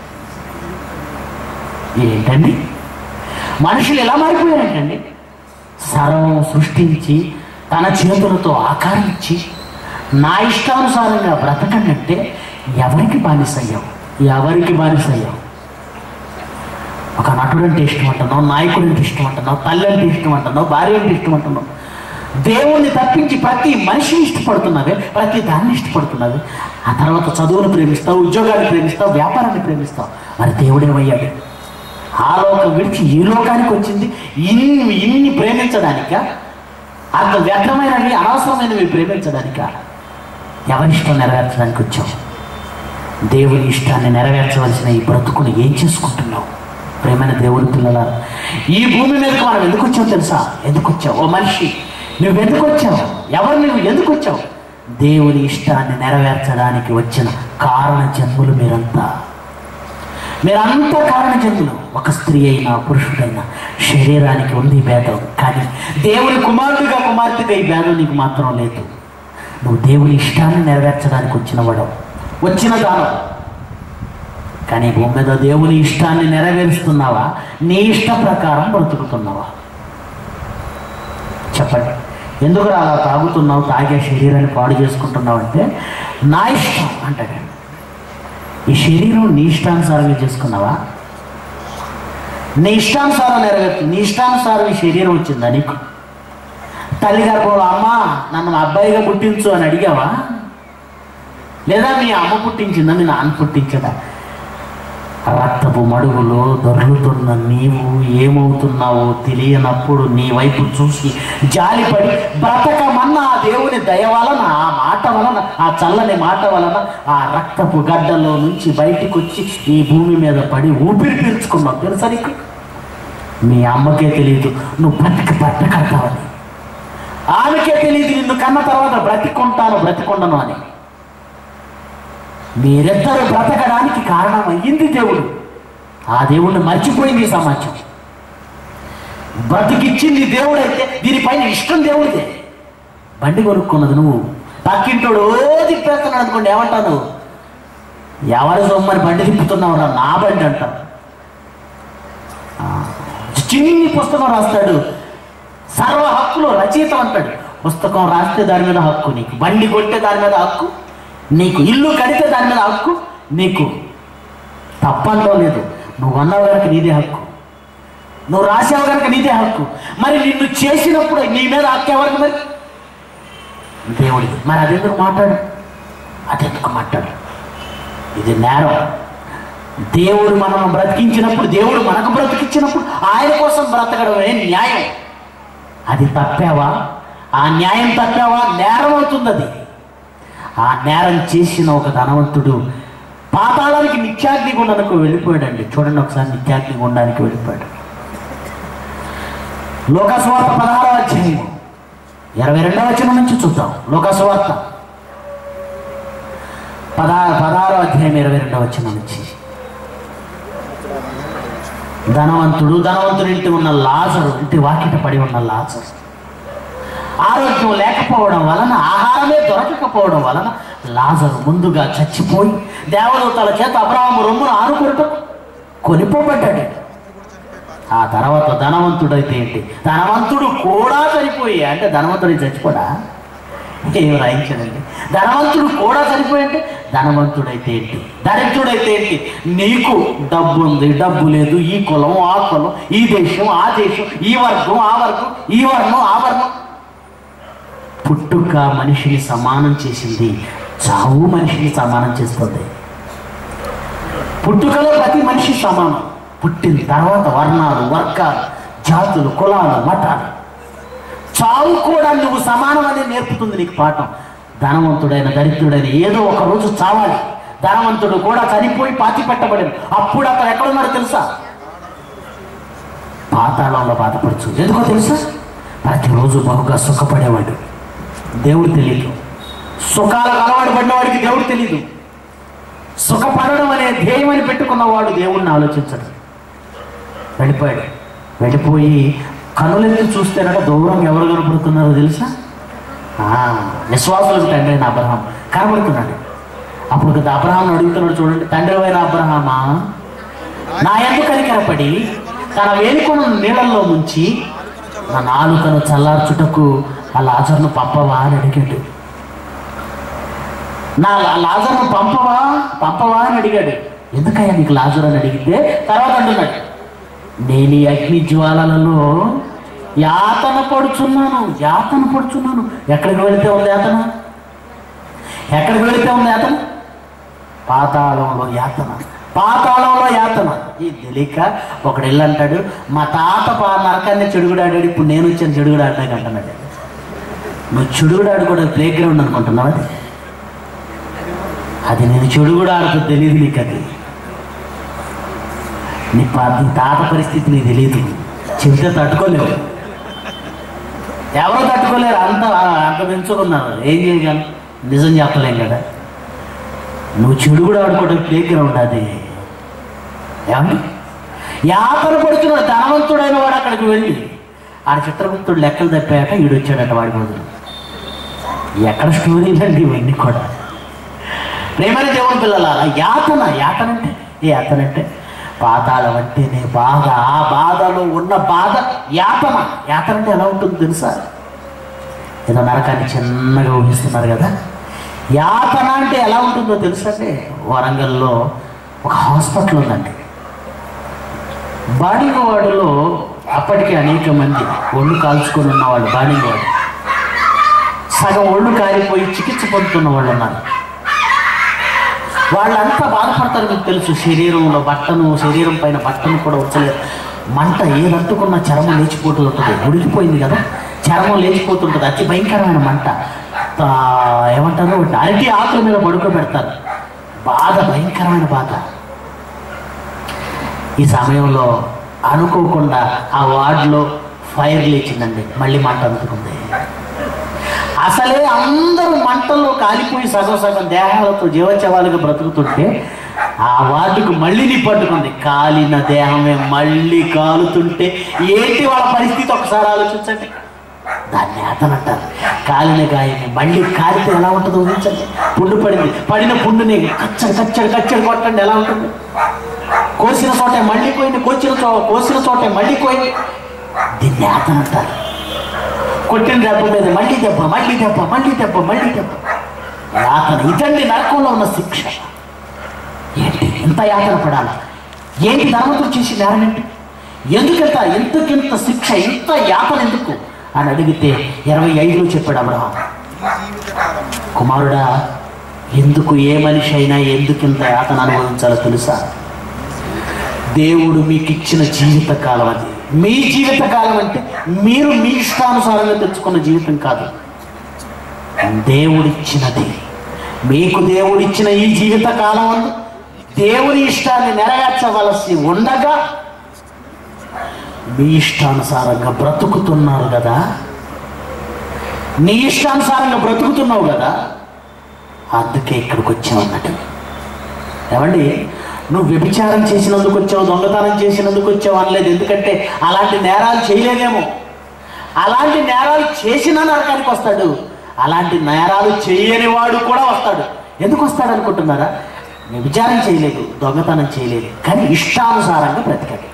ఏంటండి మనుషులు ఎలా మారిపోయారంటండి సర్వం సృష్టించి తన చేతులతో ఆకారం ఇచ్చి నా ఇష్టానుసారంగా బ్రతకండి ఎవరికి బానిసయ్యావు ఎవరికి బానిసయ్యావు ఒక నటుడు అంటే ఇష్టం అంటున్నావు నాయకుడు అంటే ఇష్టం అంటున్నావు తల్లి అంటే ఇష్టం అంటున్నావు భార్య అంటే ఇష్టం అంటున్నావు దేవుణ్ణి తప్పించి ప్రతి మనిషిని ఇష్టపడుతున్నావే ప్రతి దాన్ని ఇష్టపడుతున్నావే ఆ తర్వాత చదువును ప్రేమిస్తావు ఉద్యోగాన్ని ప్రేమిస్తావు వ్యాపారాన్ని ప్రేమిస్తావు మరి దేవుడేమయ్యాడు ఆ లోకం విడిచి ఈ లోకానికి వచ్చింది ఇన్ని ఇన్ని ప్రేమించడానిక అంత వ్యర్థమైనవి అనవసరమైనవి ప్రేమించడానిక ఎవరి ఇష్టం నెరవేర్చడానికి వచ్చావు దేవుని ఇష్టాన్ని నెరవేర్చవలసిన ఈ బ్రతుకుని ఏం చేసుకుంటున్నావు ప్రేమైన దేవుడి పిల్లల ఈ భూమి మీదకి మనం ఎందుకు వచ్చావు తెలుసా ఎందుకు వచ్చావు ఓ మనిషి నువ్వు ఎందుకు వచ్చావు ఎవరు నువ్వు ఎందుకు వచ్చావు దేవుని ఇష్టాన్ని నెరవేర్చడానికి వచ్చిన కారణ జన్ములు మీరంతా మీరంతా కారణ జన్ములు ఒక స్త్రీ అయినా పురుషుడైనా శరీరానికి ఉంది ఈ భేదం కానీ దేవుని కుమారుడిగా కుమార్తెగా ఈ భేదం నీకు మాత్రం లేదు నువ్వు దేవుని ఇష్టాన్ని నెరవేర్చడానికి వచ్చిన వాడు వచ్చిన దానం కానీ భూమి మీద దేవుని ఇష్టాన్ని నెరవేరుస్తున్నావా నీ ఇష్ట ప్రకారం బ్రతుకుతున్నావా చెప్పండి ఎందుకు అలా తాగుతున్నావు తాగే శరీరాన్ని పాడు చేసుకుంటున్నావు అంటే నా ఇష్టం అంటాడు ఈ శరీరం నీ ఇష్టానుసారంగా చేసుకున్నావా నీ ఇష్టానుసారం నెరవేర్చు నీ ఇష్టానుసారం ఈ శరీరం వచ్చిందా నీకు తల్లిగారు అమ్మ నన్ను మా అబ్బాయిగా పుట్టించు అని అడిగావా లేదా మీ అమ్మ పుట్టించిందా మీ నాన్న పుట్టించదా రక్తపు మడుగులో దొర్లుతున్న నీవు ఏమవుతున్నావో తెలియనప్పుడు నీ వైపు చూసి జాలిపడి బ్రతకమన్న ఆ దేవుని దయ వలన ఆ మాట వలన ఆ చల్లని మాట వలన ఆ రక్తపు గడ్డలో నుంచి బయటికి వచ్చి ఈ భూమి మీద పడి ఊపిరి పీల్చుకున్నావు తెలుసా నీకు మీ అమ్మకే తెలియదు నువ్వు బ్రతికి బ్రతకడతావని ఆమెకే తెలియదు నిన్ను కన్న తర్వాత బ్రతికుంటాను బ్రతికొండను అని మీరిద్దరు బ్రతకడానికి కారణం అయ్యింది దేవుడు ఆ దేవుణ్ణి మర్చిపోయింది ఈ సమాజం బ్రతికిచ్చింది దేవుడైతే దీనిపైన ఇష్టం దేవుడిదే బండి కొనుక్కున్నది నువ్వు పక్కింటోడు ఓ తిప్పేస్తున్నాడు అనుకోండి ఏమంటావు నువ్వు ఎవరి సొమ్మని బండి తిప్పుతున్నావు రా నా బండి అంటావు ఆ, చిన్ని పుస్తకం రాస్తాడు సర్వ హక్కులు రచయిత అంటాడు పుస్తకం రాస్తే దాని మీద హక్కు నీకు బండి కొట్టే దాని మీద హక్కు నీకు ఇల్లు కడితే దాని మీద హక్కు నీకు తప్పంలో లేదు నువ్వు అన్నావు కనుక నీదే హక్కు నువ్వు రాసావు కనుక నీదే హక్కు మరి నిన్ను చేసినప్పుడు నీ మీద హక్కు ఎవరికి మరి దేవుడిది మరి అదెందుకు మాట్లాడు అదెందుకు మాట్లాడు ఇది నేరం దేవుడు మనం బ్రతికించినప్పుడు దేవుడు మనకు బ్రతికించినప్పుడు ఆయన కోసం బ్రతకడమే న్యాయం అది తప్పావా ఆ న్యాయం తప్పావా నేరం అవుతుంది అది ఆ నేరం చేసిన ఒక ధనవంతుడు పాతాళానికి నిత్యాగ్ని గుండానికి వెళ్ళిపోయాడండి చూడండి ఒకసారి నిత్యాగ్ని గుండానికి వెళ్ళిపోయాడు లోకస్వార్త పదహారవ అధ్యాయం ఇరవై రెండవ వచనం నుంచి చూద్దాం లోకస్వార్త పదా పదహారవ అధ్యాయం ఇరవై రెండవ వచనం నుంచి ధనవంతుడు ధనవంతుడి ఇంటి ఉన్న లాజరు ఇంటి వాకిట పడి ఉన్న లాజరు ఆరోగ్యం లేకపోవడం వలన ఆహారమే దొరకకపోవడం వలన లాజరు ముందుగా చచ్చిపోయి దేవదూతల చేత అబ్రాహము రొమ్మును ఆరుకొరటం కొనిపోబడ్డాడు ఆ తర్వాత ధనవంతుడైతే ఏంటి ధనవంతుడు కూడా చనిపోయి అంటే ధనవంతుడు చచ్చిపోడా ఏం రాయించడండి ధనవంతుడు కూడా చనిపోయి అంటే ధనవంతుడైతే ఏంటి దరిద్రుడైతే ఏంటి నీకు డబ్బు ఉంది డబ్బు లేదు ఈ కులం ఆ కులం ఈ దేశం ఆ దేశం ఈ వర్గం ఆ వర్గం ఈ వర్ణం ఆ వర్ణం పుట్టుక మనిషిని సమానం చేసింది చావు మనిషిని సమానం చేస్తుంది పుట్టుకలో ప్రతి మనిషి సమానం పుట్టిన తర్వాత వర్ణాలు వర్గాలు జాతులు కులాలు మతాలు చావు కూడా నువ్వు సమానం అనేది నేర్పుతుంది నీకు పాఠం ధనవంతుడైన దరిద్రుడైన ఏదో ఒక రోజు చావాలి ధనవంతుడు కూడా చనిపోయి పాతి పెట్టబడింది అప్పుడు అతను ఎక్కడున్నాడు తెలుసా పాతాళంలో బాధపడుచు ఎందుకో తెలుసా ప్రతిరోజు బహుగా సుఖపడేవాడు దేవుడు తెలియదు సుఖాలకు అలవాటు పడినవాడికి దేవుడు తెలియదు సుఖపడడం అనే ధ్యేయం అని పెట్టుకున్నవాడు దేవుణ్ణి ఆలోచించడు వెళ్ళిపోయాడు వెళ్ళిపోయి కనులెత్తి చూస్తేనట దూరం ఎవరు కనపడుతున్నారో తెలుసా ఆ, విశ్వాసులకు తండ్రి అయిన అబ్రహాం కనబడుతున్నాడు అప్పుడు కదా అబ్రహాం అడుగుతున్నాడు చూడండి తండ్రి అయిన అబ్రహామా నా ఎందుకు కనికరపడి తన వేలుకొను నీళ్ళల్లో ముంచి నా నాలుకను చల్లార్చుటకు ఆ లాజర్ను పంపవా అని అడిగాడు నా లా- లాజర్ను పంపవా పంపవా అని అడిగాడు ఎందుకయ్యా నీకు లాజర్ అని అడిగితే తర్వాత అంటున్నాడు నేను ఈ అగ్ని జ్వాలలలో యాతన పడుచున్నాను యాతన పడుచున్నాను ఎక్కడికి వెళితే ఉంది యాతన ఎక్కడికి వెళితే ఉంది యాతన పాతాళంలో యాతన పాతాళంలో యాతన ఈ తెలియక ఒకడు వెళ్ళి అంటాడు మా తాత పా నరకాన్ని చెడుగుడాడాడు ఇప్పుడు నేను వచ్చాను చెడుగుడు ఆడడానికి అంటున్నాడు నువ్వు చెడుగుడు ఆడుకోవడం ప్లే గ్రౌండ్ అనుకుంటున్నావు అది అది నేను చెడుగుడు ఆడుతూ తెలియదు నీకు అది నీ పా నీ తాత పరిస్థితి నీకు తెలియదు చెబితే తట్టుకోలేవు ఎవరు తట్టుకోలేరు అంత అంత పెంచుకున్నారు ఏం చేయగలను నిజం చెప్పలేం కదా నువ్వు చెడు కూడా ఆడుకోవడం ప్లే గ్రౌండ్ అది ఏమండి యాతన పడుతున్నాడు ధనవంతుడైన వాడు అక్కడికి వెళ్ళి ఆడ చిత్రగుప్తుడు లెక్కలు తప్పాక ఈడు వచ్చాడట వాడి బదులు ఎక్కడ స్టోరీలండి ఇవన్నీ కూడా ప్రేమైన దేవుని పిల్లల యాతన యాతన అంటే ఏ యాతన అంటే పాతాళం అంటేనే బాధ ఆ బాధలో ఉన్న బాధ యాతన యాతన అంటే ఎలా ఉంటుందో తెలుసా ఏదో నరకాన్ని చిన్నగా ఊహిస్తున్నారు కదా యాతన అంటే ఎలా ఉంటుందో తెలుసా అంటే వరంగల్లో ఒక హాస్పిటల్ ఉందండి బాణిగవాడలో అప్పటికే అనేక మంది ఒళ్ళు కాల్చుకొని ఉన్నవాళ్ళు బాణిగవాడు సగం ఒళ్ళు కాలిపోయి చికిత్స పొందుతున్న వాళ్ళు ఉన్నారు వాళ్ళంతా బాధపడతారు మీకు తెలుసు శరీరంలో బట్టను శరీరం పైన బట్టను కూడా వచ్చలేదు మంట ఏదంటుకున్న చర్మం లేచిపోతూ ఉంటుంది ఉడికిపోయింది కదా చర్మం లేచిపోతుంటుంది అతి భయంకరమైన మంట ఆ, ఏమంటారు అరటి ఆకుల మీద పడుకోబెడతారు బాధ భయంకరమైన బాధ ఈ సమయంలో అనుకోకుండా ఆ వార్డులో ఫైర్ లేచిందండి మళ్ళీ మంట అందుకుంది అసలే అందరూ మంటల్లో కాలిపోయి సగం సగం దేహాలతో జీవచవాలుగా బ్రతుకుతుంటే ఆ వార్డుకు మళ్ళీ నిప్పట్టుకుంది కాలిన దేహమే మళ్ళీ కాలుతుంటే ఏంటి వాళ్ళ పరిస్థితి ఒకసారి ఆలోచించండి దాన్ని అతనంటారు కాలిన గాయని మళ్ళీ కాలితే ఎలా ఉంటుందో ఊహించండి పుండు పడింది పడిన పుండుని కచ్చడి కచ్చడి కచ్చడి కొట్టండి ఎలా ఉంటుంది కోసిన చోటే మళ్ళీ పోయింది కోసిన చో కోసిన చోటే మళ్ళీ పోయింది దీన్ని అతనంటారు కొట్టిన దెబ్బ మీద మళ్ళీ దెబ్బ మళ్ళీ దెబ్బ మళ్ళీ దెబ్బ మళ్ళీ దెబ్బ యాతన ఇదండి నరకంలో ఉన్న శిక్ష ఏంటి ఇంత యాతన పడాలి ఏంటి ధర్మతులు చేసి నేరమేంటి ఎందుకంత ఎందుకింత శిక్ష ఇంత యాతన ఎందుకు అని అడిగితే ఇరవై ఐదులో చెప్పాడు అబ్రహం కుమారుడా ఎందుకు ఏ మనిషి అయినా ఎందుకు ఇంత యాతన అనుభవించాలో తెలుసా దేవుడు మీకు ఇచ్చిన జీవిత కాలం అది మీ జీవిత కాలం అంటే మీరు మీ ఇష్టానుసారంగా తెచ్చుకున్న జీవితం కాదు దేవుడిచ్చినది మీకు దేవుడిచ్చిన ఈ జీవిత కాలం అందు దేవుని ఇష్టాన్ని నెరవేర్చవలసి ఉండగా మీ ఇష్టానుసారంగా బ్రతుకుతున్నారు కదా నీ ఇష్టానుసారంగా బ్రతుకుతున్నావు కదా అందుకే ఇక్కడికి వచ్చామన్నట్టు ఏమండి నువ్వు వ్యభిచారం చేసినందుకు వచ్చావు దొంగతనం చేసినందుకు వచ్చావు అనలేదు ఎందుకంటే అలాంటి నేరాలు చేయలేదేమో అలాంటి నేరాలు చేసిన నరకానికి వస్తాడు అలాంటి నేరాలు చేయని వాడు కూడా వస్తాడు ఎందుకు వస్తాడు అనుకుంటున్నారా వ్యభిచారం చేయలేదు దొంగతనం చేయలేదు కానీ ఇష్టానుసారంగా బ్రతికాడు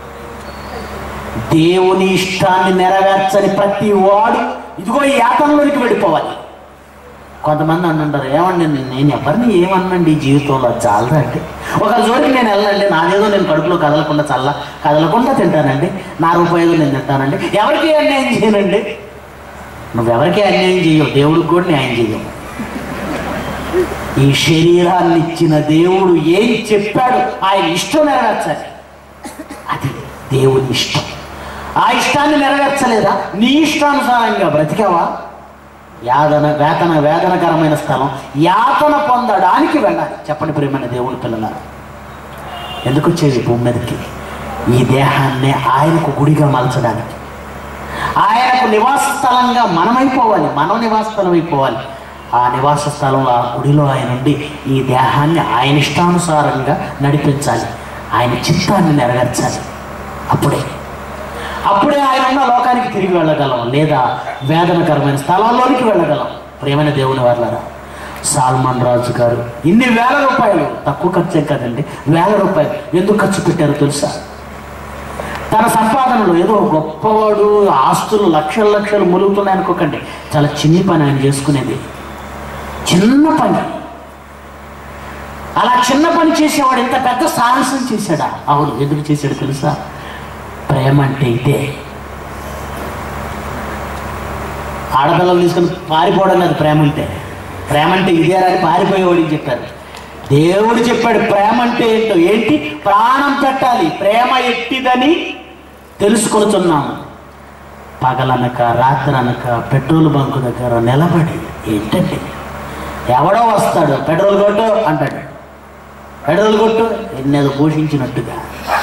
దేవుని ఇష్టాన్ని నెరవేర్చని ప్రతి వాడు ఇదిగో ఈ యాతనలోనికి వెళ్ళిపోవాలి కొంతమంది అంటుంటారు ఏమండి నేను- నేను ఎవరిని ఏమన్నండి ఈ జీవితంలో అది చాలదా అంటే ఒక జోలికి నేను వెళ్ళండి నాదేదో నేను కడుపులో కదలకుండా చల్ల కదలకుండా తింటానండి నా రూపాయలు నేను తింటానండి ఎవరికి అన్యాయం చేయనండి నువ్వెవరికి అన్యాయం చేయవు దేవుడికి కూడా న్యాయం చేయవు ఈ శరీరాన్ని ఇచ్చిన దేవుడు ఏం చెప్పాడు ఆయన ఇష్టం నెరవేర్చాలి అది దేవుని ఇష్టం ఆ ఇష్టాన్ని నెరవేర్చలేదా నీ ఇష్టానుసారంగా బ్రతికావా యాదన వేతన వేదనకరమైన స్థలం యాతన పొందడానికి వెళ్ళాలి చెప్పండి ప్రియమైన దేవుని పిల్లలారా ఎందుకు వచ్చేది భూమి మీదకి ఈ దేహాన్ని ఆయనకు గుడిగా మలచడానికి ఆయనకు నివాస స్థలంగా మనమైపోవాలి మనం నివాస స్థలం అయిపోవాలి ఆ నివాస స్థలంలో ఆ గుడిలో ఆయన ఉండి ఈ దేహాన్ని ఆయన ఇష్టానుసారంగా నడిపించాలి ఆయన చిత్తాన్ని నెరవేర్చాలి అప్పుడే అప్పుడే ఆయన ఉన్న లోకానికి తిరిగి వెళ్ళగలం లేదా వేదనకరమైన స్థలంలోనికి వెళ్ళగలం ప్రేమైన దేవుని వాళ్ళరా సాల్మాన్ రాజు గారు ఇన్ని వేల రూపాయలు తక్కువ ఖర్చే కదండి వేల రూపాయలు ఎందుకు ఖర్చు పెట్టారో తెలుసా తన సంపాదనలో ఏదో గొప్పవాడు ఆస్తులు లక్షల లక్షలు ములుగుతున్నాయి అనుకోకండి చాలా చిన్ని పని ఆయన చేసుకునేది చిన్న పని అలా చిన్న పని చేసేవాడు ఇంత పెద్ద సాహసం చేశాడా అవును ఎందుకు చేశాడు తెలుసా ప్రేమ అంటే ఇదే ఆడపిల్లలు తీసుకుని పారిపోవడం లేదు ప్రేమ అంటే ప్రేమ అంటే ఇదే అని పారిపోయేవాడికి చెప్పారు దేవుడు చెప్పాడు ప్రేమ అంటే ఏంటో ఏంటి ప్రాణం పెట్టాలి ప్రేమ ఎట్టిదని తెలుసుకొనుచున్నాము పగలనక రాత్రనక పెట్రోల్ బంకు దగ్గర నిలబడి ఏంటంటే ఎవడో వస్తాడు పెట్రోల్ కొట్టు అంటాడు పెట్రోల్ కొట్టు ఎన్నేదో పోషించినట్టుగా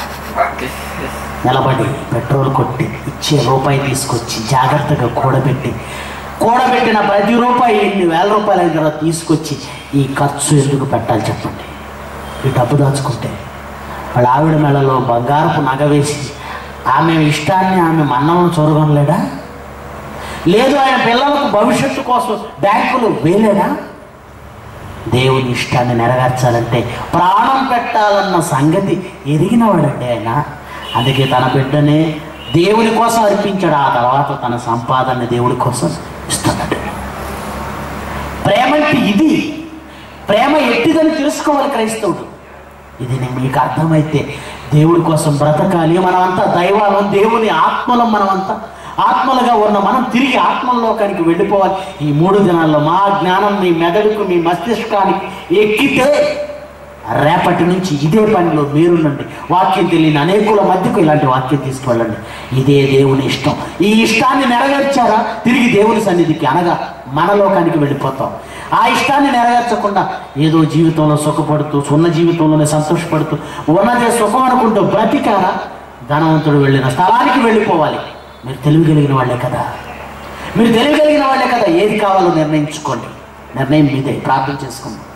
నిలబడి పెట్రోల్ కొట్టి ఇచ్చే రూపాయి తీసుకొచ్చి జాగ్రత్తగా కూడబెట్టి కూడబెట్టిన ప్రతి రూపాయి ఇన్ని వేల రూపాయల అయిన తర్వాత తీసుకొచ్చి ఈ ఖర్చు ఎందుకు పెట్టాలి చెప్పండి ఈ డబ్బు దాచుకుంటే వాళ్ళ ఆవిడ మెడలో బంగారపు నగ వేసి ఆమె ఇష్టాన్ని ఆమె మన్నంలో చొరగొనలేడా లేదు ఆయన పిల్లలకు భవిష్యత్తు కోసం బ్యాంకులు వేయలేడా దేవుని ఇష్టాన్ని నెరవేర్చాలంటే ప్రాణం పెట్టాలన్న సంగతి ఎరిగినవాడండి ఆయన అందుకే తన బిడ్డనే దేవుని కోసం అర్పించాడు ఆ తర్వాత తన సంపాదన దేవుడి కోసం ఇస్తున్నాడు ప్రేమ అంటే ఇది ప్రేమ ఎట్టిదని తెలుసుకోవాలి క్రైస్తవుడు ఇది నేను మీకు అర్థమైతే దేవుడి కోసం బ్రతకాలి మనమంతా దైవాలం దేవుని ఆత్మలం మనమంతా ఆత్మలుగా ఉన్న మనం తిరిగి ఆత్మలోకానికి వెళ్ళిపోవాలి ఈ మూడు దినాల్లో మా జ్ఞానం మీ మెదడుకు మీ మస్తిష్కానికి ఎక్కితే రేపటి నుంచి ఇదే పనిలో మీరుండండి వాక్యం తెలియని అనేకుల మధ్యకు ఇలాంటి వాక్యం తీసుకువెళ్ళండి ఇదే దేవుని ఇష్టం ఈ ఇష్టాన్ని నెరవేర్చారా తిరిగి దేవుని సన్నిధికి అనగా మన లోకానికి వెళ్ళిపోతాం ఆ ఇష్టాన్ని నెరవేర్చకుండా ఏదో జీవితంలో సుఖపడుతూ ఉన్న జీవితంలోనే సంతోషపడుతూ ఉన్నదే సుఖం అనుకుంటూ బ్రతికారా ధనవంతుడు వెళ్ళిన స్థలానికి వెళ్ళిపోవాలి మీరు తెలివి కలిగిన వాళ్ళే కదా మీరు తెలివి కలిగిన వాళ్ళే కదా ఏది కావాలో నిర్ణయించుకోండి నిర్ణయం మీదే ప్రార్థన చేసుకోండి